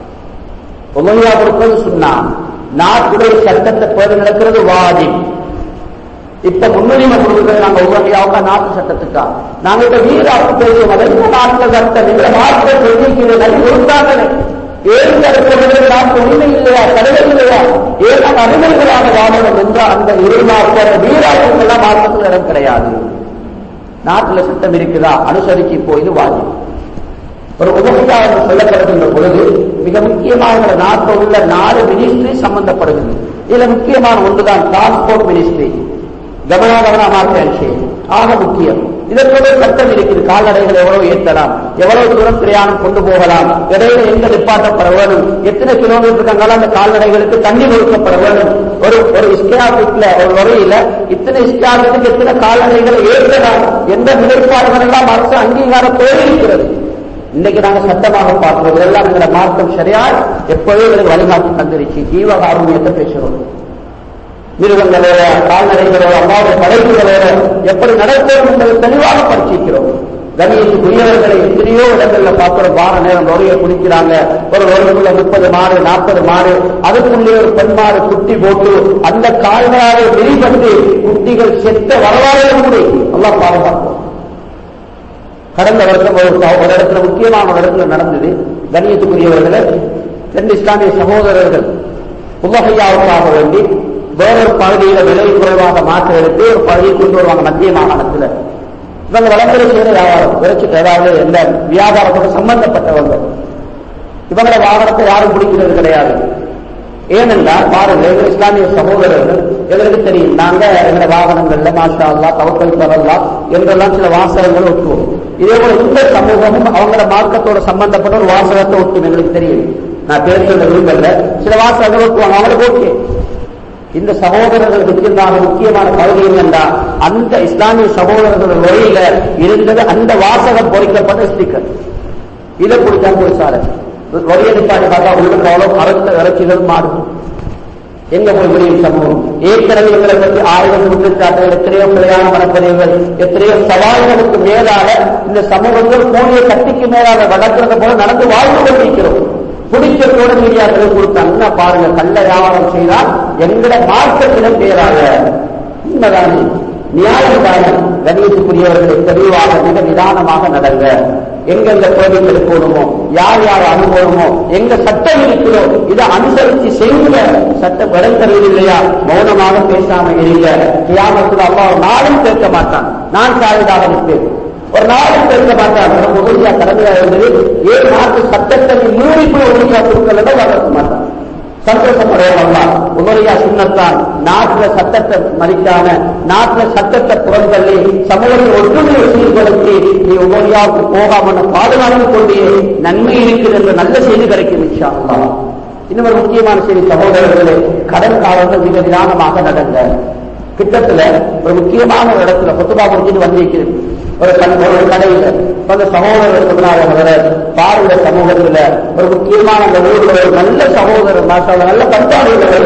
உமையா கொடுப்பது சொன்னா நாட்டுடைய சட்டத்தை பேணி நடக்கிறது வாதி இப்ப முன்னுரிமை கொடுக்கிறது நாங்க உமையாவுக்கா நாட்டு சட்டத்துக்கா நாங்க இப்ப வீராப்பு பேசுவோம் அது என்ன நாட்டுல சட்டம் இந்த நாட்டை தெரிவிக்கிறது அது கொடுத்தாங்களே ஏன் இருக்கிறது நாட்டு உரிமை இல்லையா கடவுள் இல்லையா ஏன் அந்த அனுமதிகளான வாழணும் என்றால் அந்த இருநாட்டு வீராப்புக்கெல்லாம் மாற்றத்தில் இடம் கிடையாது நாட்டுல சட்டம் இருக்குதா அனுசரிச்சு போய் வாதி ஒரு உபகையா என்று சொல்லப்படுகின்ற பொழுது மிக முக்கியமான நாட்டில் உள்ள நாலு மினிஸ்ட்ரி சம்பந்தப்படுகிறது இதுல முக்கியமான ஒன்றுதான் டிரான்ஸ்போர்ட் மினிஸ்ட்ரி கமனாகமன மார்க்க ஆக முக்கியம் இதற்கோட சட்டம் இருக்குது கால்நடைகள் எவ்வளவு ஏற்றலாம் எவ்வளவு தூரம் பிரயாணம் கொண்டு போகலாம் இடையில எங்க நிப்பாட்டப்பட வேண்டும் எத்தனை கிலோமீட்டருக்கு அங்கால அந்த கால்நடைகளுக்கு தண்ணி கொடுக்கப்பட வேண்டும் ஒரு ஒரு இஸ்லாமிக்ல ஒரு வரையில இத்தனை இஸ்லாமிக்கு எத்தனை கால்நடைகளை ஏற்றலாம் எந்த நிலைப்பாடுகள் எல்லாம் அரசு அங்கீகாரத்தோடு இருக்கிறது இன்னைக்கு நாங்க சட்டமாக பார்க்கிறோம் இதெல்லாம் எங்களை மார்க்கம் சரியா எப்பவே எங்களுக்கு வழிகாட்டி தந்துருச்சு ஜீவகாருண்யத்தை பேசுறோம் மிருகங்களோட கால்நடைகளோட அம்மாவுடைய படைப்புகளோட எப்படி நடக்கும் என்பதை தெளிவாக பரிசீலிக்கிறோம் கணியத்துக்குரியவர்களை எத்தனையோ இடங்கள்ல பார்க்கிறோம் வார நேரம் நுழைய குடிக்கிறாங்க ஒரு வருடக்குள்ள முப்பது மாடு நாற்பது மாடு அதுக்குள்ளே ஒரு பெண் மாடு குட்டி போட்டு அந்த கால்களாக வெளிப்பட்டு குட்டிகள் செத்த வரலாறு கூட நல்லா பாதுகாப்போம் கடந்த வருஷம் ஒரு ஒரு இடத்துல முக்கியமான ஒரு இடத்துல நடந்தது கண்ணியத்துக்குரியவர்களை ரெண்டு இஸ்லாமிய சகோதரர்கள் உலகையாவுக்காக வேண்டி வேறொரு பகுதியில விலை குறைவாக மாற்ற எடுத்து ஒரு பகுதியை கொண்டு வருவாங்க மத்திய மாகாணத்துல இவங்க வளர்ந்துரை செய்யற வியாபாரம் விரைச்சிட்டு ஏதாவது எந்த வியாபாரத்தோட சம்பந்தப்பட்டவங்க இவங்கள வாகனத்தை யாரும் பிடிக்கிறது கிடையாது ஏனென்றால் பாருங்க எங்க இஸ்லாமிய சகோதரர்கள் எங்களுக்கு தெரியும் நாங்க எங்க வாகனங்கள்ல மாஷா அல்லா தவக்கல் தரல்லா என்றெல்லாம் சில வாசகங்கள் ஒட்டுவோம் இதே போல இந்த சமூகமும் அவங்களோட மார்க்கத்தோட சம்பந்தப்பட்ட ஒரு வாசகத்தை ஒட்டும் எங்களுக்கு தெரியும் நான் பேசுறது விரும்பல சில வாசகங்கள் ஒட்டுவாங்க அவங்களுக்கு ஓகே இந்த சகோதரர்கள் இருக்கின்றாக முக்கியமான பகுதி என்னென்றால் அந்த இஸ்லாமிய சகோதரர்கள் வழியில இருந்தது அந்த வாசகம் பொறிக்கப்பட்ட ஸ்டிக்கர் இதை குடிச்சா குடிச்சாரு வழியை நிப்பாட்டி பார்த்தா உங்களுக்கு அவ்வளவு அறுத்த இறைச்சிகள் மாறும் எங்க போய் முடியும் சமூகம் ஏற்கனவே எங்களை பற்றி ஆயிரம் குற்றச்சாட்டுகள் எத்தனையோ பிழையான மனப்பதிவுகள் எத்தனையோ சவால்களுக்கு மேலாக இந்த சமூகங்கள் கூடிய கட்டிக்கு மேலாக வளர்க்கிறது போல நடந்து வாழ்ந்து கொண்டிருக்கிறோம் குடிக்கிறதோட மீடியாக்கள் கொடுத்தாங்க பாருங்க கள்ள வியாபாரம் செய்தால் எங்களை மார்க்கத்திடம் பேராக உண்மைதானே நியாயம் தானே கணேசுக்குரியவர்களை தெளிவாக மிக நிதானமாக நடங்க எங்கெந்த கோவில் எடுக்கணுமோ யார் யார் அனுபவமோ எங்க சட்டம் இருக்கிறோ இதை அனுசரித்து செய்யுங்க சட்டம் இடம் தருவதில்லையா மௌனமாக பேசாம இருங்க கியாமத்துல அப்பா நாளும் கேட்க மாட்டான் நான் சாயதாக நிற்பேன் ஒரு நாளும் கேட்க மாட்டான் நம்ம உறுதியா கடமையா இருந்தது ஏன் நாட்டு சட்டத்தை மீறி போய் உறுதியா கொடுக்கலன்னா வளர்க்க மாட்டான் சந்தோஷப்படையலாம் உமரியா சுண்ணத்தான் நாட்டுல சட்டத்தை மதிக்காம நாட்டுல சட்டத்தை புறந்தள்ளி சமூகத்தில் ஒற்றுமையை சீர்படுத்தி நீ உமரியாவுக்கு போகாம பாதுகாத்துக் கொண்டே நன்மை இருக்குது என்ற நல்ல செய்தி கிடைக்கும் இன்ஷா அல்லாஹ். இன்னும் ஒரு முக்கியமான செய்தி சகோதரர்களே கடன் காலங்கள் மிக நிதானமாக நடங்க கிட்டத்துல ஒரு முக்கியமான ஒரு இடத்துல கொத்துபா முடிச்சுட்டு வந்திருக்கிறது ஒரு கண் ஒரு கடையில் அந்த சகோதரர் சொன்னார் அவரை பாருங்க சமூகத்துல ஒரு முக்கியமான அந்த ஊர்ல ஒரு நல்ல சகோதரர் மாஷா அல்லாஹ், நல்ல பண்பாடு உள்ளவர்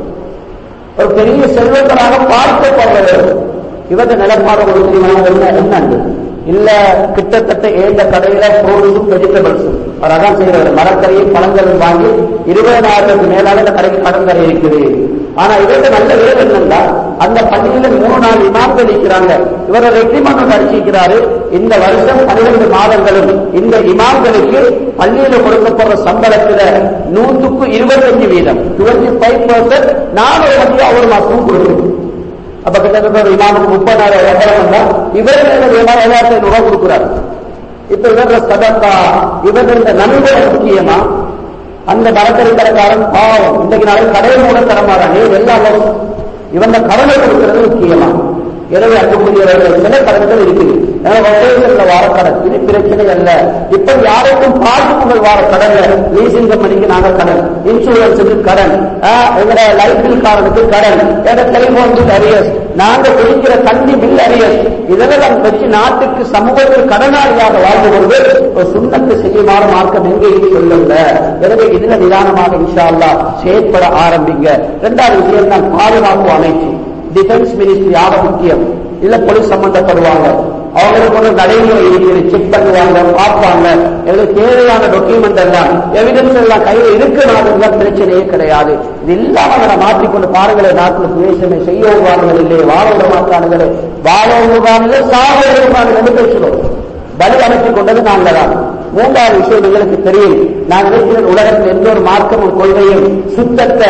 ஒரு பெரிய செல்வந்தராக பார்க்கப்படுறவர் இவங்க நிலப்பாடு ஒரு தெரியுமா என்ன என்னண்டு இல்ல கிட்டத்தட்ட ஏந்த கடையில ஃப்ரூட்ஸும் வெஜிடபிள்ஸும் அவர் அதான் செய்யறாரு மரக்கரையும் பழங்களும் வாங்கி இருபதாயிரத்துக்கு மேலாக இந்த கடைக்கு கடற்கரை இருக்குது ஆனா இவருக்கு நல்ல வேலை என்னன்னா அந்த பள்ளியில மூணு நாலு இமாம்கள் இருக்கிறாங்க இவர் ஒரு எக்ரிமெண்ட் அடிச்சிருக்கிறாரு இந்த வருஷம் பன்னிரண்டு மாதங்களும் இந்த இமாம்களுக்கு பள்ளியில கொடுக்கப்படுற சம்பளத்துல நூற்றுக்கு இருபத்தஞ்சு வீதம் டுவெண்ட்டி ஃபைவ் பர்சன்ட் நானூறு மதியம் ஒரு மாசமும் கொடுக்கணும் அப்ப கிட்டத்தட்ட ஒரு இமாமுக்கு முப்பதாயிரம் எவ்வளவு தான் இவர் ஏழாயிரத்தி ஐநூறு ரூபாய் கொடுக்குறாரு இப்ப இவர சதத்தா இவர்கள் இந்த நன்மை முக்கியமா அந்த மரக்கறி கடைக்காரன் பாவம் இன்றைக்கு நாளை கடையை மூட தரமாறானே எல்லாம் இவன் கடனை கொடுக்கிறது முக்கியமா எனவே அன்புக்குரியவர்கள் சில கடன்கள் இருக்குது வசதிகள்ல வார கடன் இது பிரச்சனை அல்ல இப்ப யாருக்கும் பாதிப்புகள் வார கடன்ல லீசிங் கம்பெனிக்கு நாங்க கடன் இன்சூரன்ஸுக்கு கடன் ஆஹ், எங்கட லைஃப் பில் காரனுக்கு கடன் எங்க டெலிபோனுக்கு அரியஸ் நாங்க குடிக்கிற தண்ணி பில் அரியஸ் இதெல்லாம் வச்சு நாட்டுக்கு சமூகத்தில் கடனாளியாக வாழ்ந்து கொண்டு ஒரு சுண்ணத்து செய்யுமாறு மார்க்கம் எங்கேயும் சொல்லுங்க எனவே இதுல நிதானமாக இன்ஷா அல்லாஹ் செயற்பட ஆரம்பிங்க இரண்டாவது விஷயம் தான் பாதுகாப்பு அமைச்சு டிஃபென்ஸ் மினிஸ்ட்ரி ஆக முக்கியம் இல்ல போலீஸ் சம்பந்தப்படுவாங்க அவங்களுக்கு ஒரு நடைமுறை இருக்குது செக் பண்ணுவாங்க பார்ப்பாங்க எங்களுக்கு தேவையான டாக்குமெண்ட் எல்லாம் எவிடன்ஸ் எல்லாம் கையில் இருக்கிறாங்க பிரச்சனையே கிடையாது இது இல்லாம அதை மாற்றிக்கொண்டு பாருங்களேன் நாட்டில் பேசுமே செய்ய விடுவார்கள் இல்லையே வாழ விட மாட்டானுங்களே வாழ விடுவானுங்க சாக விடுவானுங்க என்று பேசுகிறோம் பலி அமைத்துக் கொண்டது நாங்கள் தான் மூன்றாவது விஷயம் எங்களுக்கு தெரியும் நான் நினைக்கிறேன் உலகத்தில் எந்த ஒரு மார்க்கமும் கொள்கையும் சுத்தத்தை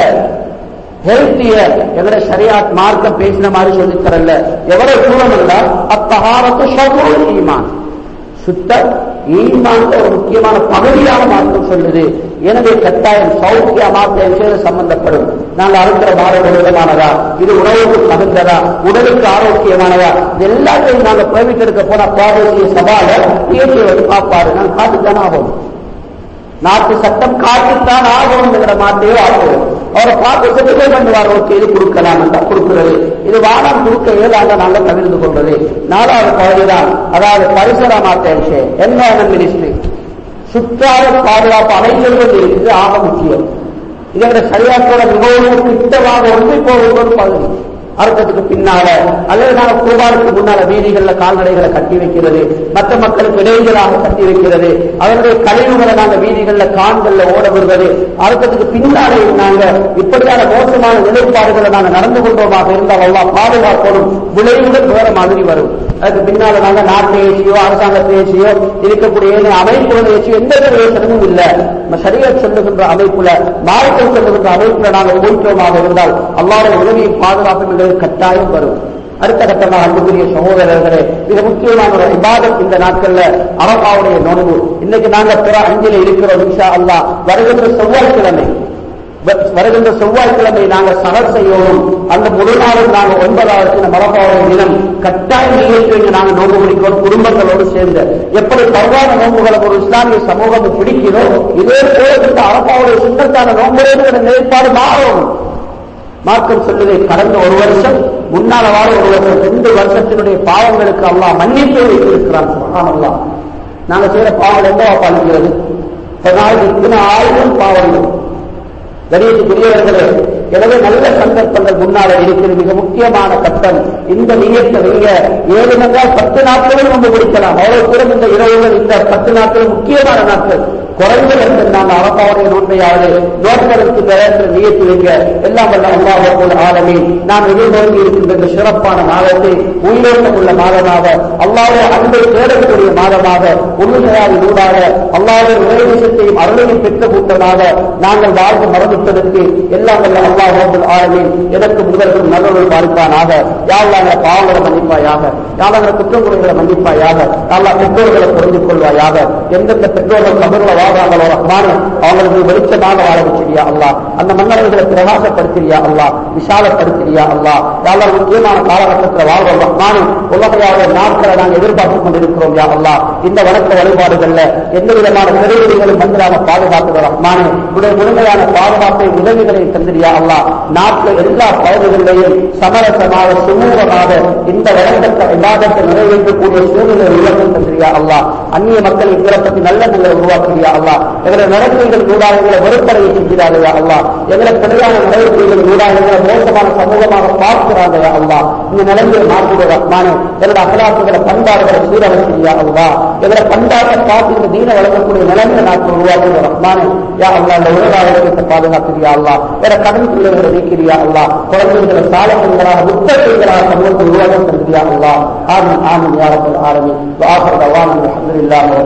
ஹெல்த்திய எங்கட ஷரியாத் மார்க்கம் பேசின மாதிரி சொல்லித் தரல எவ்வளவு தூரம் இருந்தால் அத்தகாரத்து ஷபுல் ஈமான் சுத்தம் ஈமான் ஒரு முக்கியமான பகுதியாக மார்க்கம் சொல்லுது எனவே கட்டாயம் சௌக்கிய மாற்றம் சம்பந்தப்படும் நாங்கள் அறுக்கிற பாரம் விதமானதா இது உணவுக்கு தகுந்ததா உடலுக்கு ஆரோக்கியமானதா இது எல்லாத்தையும் நாங்கள் பிரமிட் எடுக்க போன பாரதிய சவால இயற்கை வந்து பார்ப்பாரு நான் காட்டுத்தானே ஆகும் நாட்டு சட்டம் காட்டுத்தான் ஆகணுங்கிற மாட்டையோ ஆகும் அவரை பார்த்து செட்டில் பண்ணுவார் ஓகே இது கொடுக்கலாம் என்றால் கொடுக்கிறது இது வானம் கொடுக்க இயலாத நாங்க தவிர்த்து கொண்டது நாலாவது பகுதிதான் அதாவது பரிசர மாற்ற விஷயம் என்ன மினிஸ்ட்ரி சுற்றால பாதுகாப்பு அமைச்சர்கள் இருக்குது ஆக முக்கியம் இதை விட சரியாத்தோட மிகவும் கிட்டமாக ஒன்றி போகும் ஒரு பகுதி அறுக்கிறதுக்கு பின்னால அல்லது நாங்கள் குருபானுக்கு முன்னால வீதிகள்ல கால்நடைகளை கட்டி வைக்கிறது மற்ற மக்களுக்கு இடைஞ்சலாக கட்டி வைக்கிறது அவருடைய கழிவுகளை நாங்கள் வீதிகள்ல காண்கள்ல ஓட விடுவது அறுக்கிறதுக்கு பின்னாலே நாங்க இப்படியான மோசமான நிலைப்பாடுகளை நாங்கள் நடந்து கொண்டோமாக இருந்தால் அவ்வளவு பாதுகாக்கணும் விளைவுகள் வேற மாதிரி வரும் அதுக்கு பின்னால நாங்க நாட்டு ஏசியோ அரசாங்கத்தை ஏசியோ இருக்கக்கூடிய ஏனைய அமைப்புகள் ஏசியோ எந்த பிரயோசனமும் இல்லை நம்ம சரியா சொல்லுகின்ற அமைப்புல மார்க்கம் சொல்லுகின்ற அமைப்புல நாங்கள் போயிட்டோமாக இருந்தால் அல்லாவுடைய உதவியை பாதுகாப்பு என்பது கட்டாயம் வரும் அடுத்த கட்டமாக அன்புக்குரிய சகோதரர்களே மிக முக்கியமான ஒரு இபாதத் இந்த நாட்கள்ல அரபாவுடைய நோன்பு இன்னைக்கு நாங்க பிற அஞ்சில இருக்கிறோம் இன்ஷா அல்லா வருகின்ற செவ்வாய்க்கிழமை வ- வருகின்ற செவ்வாய்க்கிழமை நாங்க சகர் செய்யணும் அந்த முழு நாளும் நாங்க ஒன்பதாவது இந்த மலபாவுடைய தினம் கட்டாயம் நிகழ்ச்சி நாங்க நோன்பு பிடிக்கணும் குடும்பங்களோடு சேர்ந்து எப்படி பரவான நோன்புகளை ஒரு இஸ்லாமிய சமூகம் பிடிக்கிறோம் இதே போல இந்த அரபாவுடைய சுண்ணத்தான நோன்புடைய நிலைப்பாடு மாறணும் மார்க்கம் சொல்லுதை கடந்த ஒரு வருஷம் முன்னால வார ஒரு வருஷம் ரெண்டு வருஷத்தினுடைய பாவங்களுக்கு அல்லாஹ் மன்னிப்பு வைத்திருக்கிறான் சுபஹானல்லாஹ் நாங்க செய்யற பாவங்கள் எந்த பாலிக்கிறது பதினாயிரம் இத்தனை ஆயிரம் பாவங்கள் கணியத்துக்குரியவர்களே எனவே நல்ல சந்தர்ப்பங்கள் முன்னால இருக்கிறது மிக முக்கியமான கட்டம் இந்த நீயத்தை நீங்க ஏழு நாள் பத்து நாட்களும் நம்ம முடிக்கலாம் அவ்வளவு தூரம் இந்த இரவுகள் இந்த பத்து நாட்கள் முக்கியமான நாட்கள் குறைந்த இடத்தில் நாங்கள் அரப்பாவுடைய நோன்பையாவது நோட்களுக்கு என்ற நீயத்தில் வைங்க எல்லாம் வல்ல அல்லாஹ் ஆலமே நாம் எதிர்நோக்கி இருக்கின்ற இந்த சிறப்பான மாதத்தை உயிரோட்டம் உள்ள மாதமாக அல்லாவுடைய அன்பை தேடக்கூடிய மாதமாக உண்மையால் ஊடாக அல்லாவுடைய உலகத்தையும் அருளையும் பெற்ற கூட்டமாக நாங்கள் வாழ்ந்து மரணிப்பதற்கு எல்லாம் வல்ல அல்லாஹ் ஆலமே எனக்கு முதல்வரும் நல்லவர்கள் பாதிப்பானாக யாழ்லாங்கிற பாவங்களை மன்னிப்பாயாக யாழ்லாங்கிற குற்றங்குறைகளை மன்னிப்பாயாக யாழ்லா பெற்றோர்களை புரிந்து கொள்வாயாக எந்தெந்த பெற்றோர்கள் கபர்ல வாழ்றாங்களோ ரஹ்மானே அவங்களுக்கு வெளிச்சமாக வாழ வச்சிரியா அல்லா அந்த மன்னர்களை பிரகாசப்படுத்திரியா அல்லா விஷாலப்படுத்திரியா அல்லா யாழ்லா முக்கியமான காலகட்டத்தில் வாழ்றோம் ரஹ்மானே உலகையாவுடைய நாட்களை நாங்கள் எதிர்பார்த்துக் கொண்டிருக்கிறோம் யா அல்லா இந்த வணக்க வழிபாடுகள்ல எந்த விதமான சிறைவிதிகளும் வந்துடாம பாதுகாத்துகிற ரஹ்மானே உடைய முழுமையான பாதுகாப்பை உதவிகளை தந்திரியா அல்லா நாட்டில் எல்லா பகுதிகளிலேயும் சமரசமாக சுமூகமாக இந்த வழக்கத்தை விவாதத்தை நிறைவேற்றக்கூடிய சூழ்நிலை உலகம் தந்திரியா அல்லா அந்நிய மக்கள் இவரை பற்றி நல்ல நல்ல உருவாக்குறியா அல்லா எங்களை நடத்தைகள் ஊடாக எங்களை வெறுப்படைய செஞ்சிடாதையா அல்லா எங்களை பிழையான நடவடிக்கைகள் ஊடாக எங்களை மோசமான சமூகமாக பார்க்கிறாதையா அல்லா இந்த நிலைமையை மாற்றிட ரஹ்மானே எங்களோட அகலாசுகளை பண்பாடுகளை சீரமைச்சியா அல்லா எங்களை பண்பாட்டை பார்த்து இந்த தீன வழங்கக்கூடிய நிலைமை நாட்கள் உருவாக்குற ரஹ்மானே யா அல்லா இந்த உலகாலயத்தை பாதுகாக்கிறியா அல்லா வேற கடன் பிள்ளைகளை நீக்கிறியா அல்லா குழந்தைகளை சாலைகளாக முத்தகைகளாக சமூகத்தை உருவாக்கம் தந்திரியா அல்லா ஆமீன் ஆமீன் யாரத்தில் ஆரம்பி வாசல் அவான் அலமதுல்லாஹ்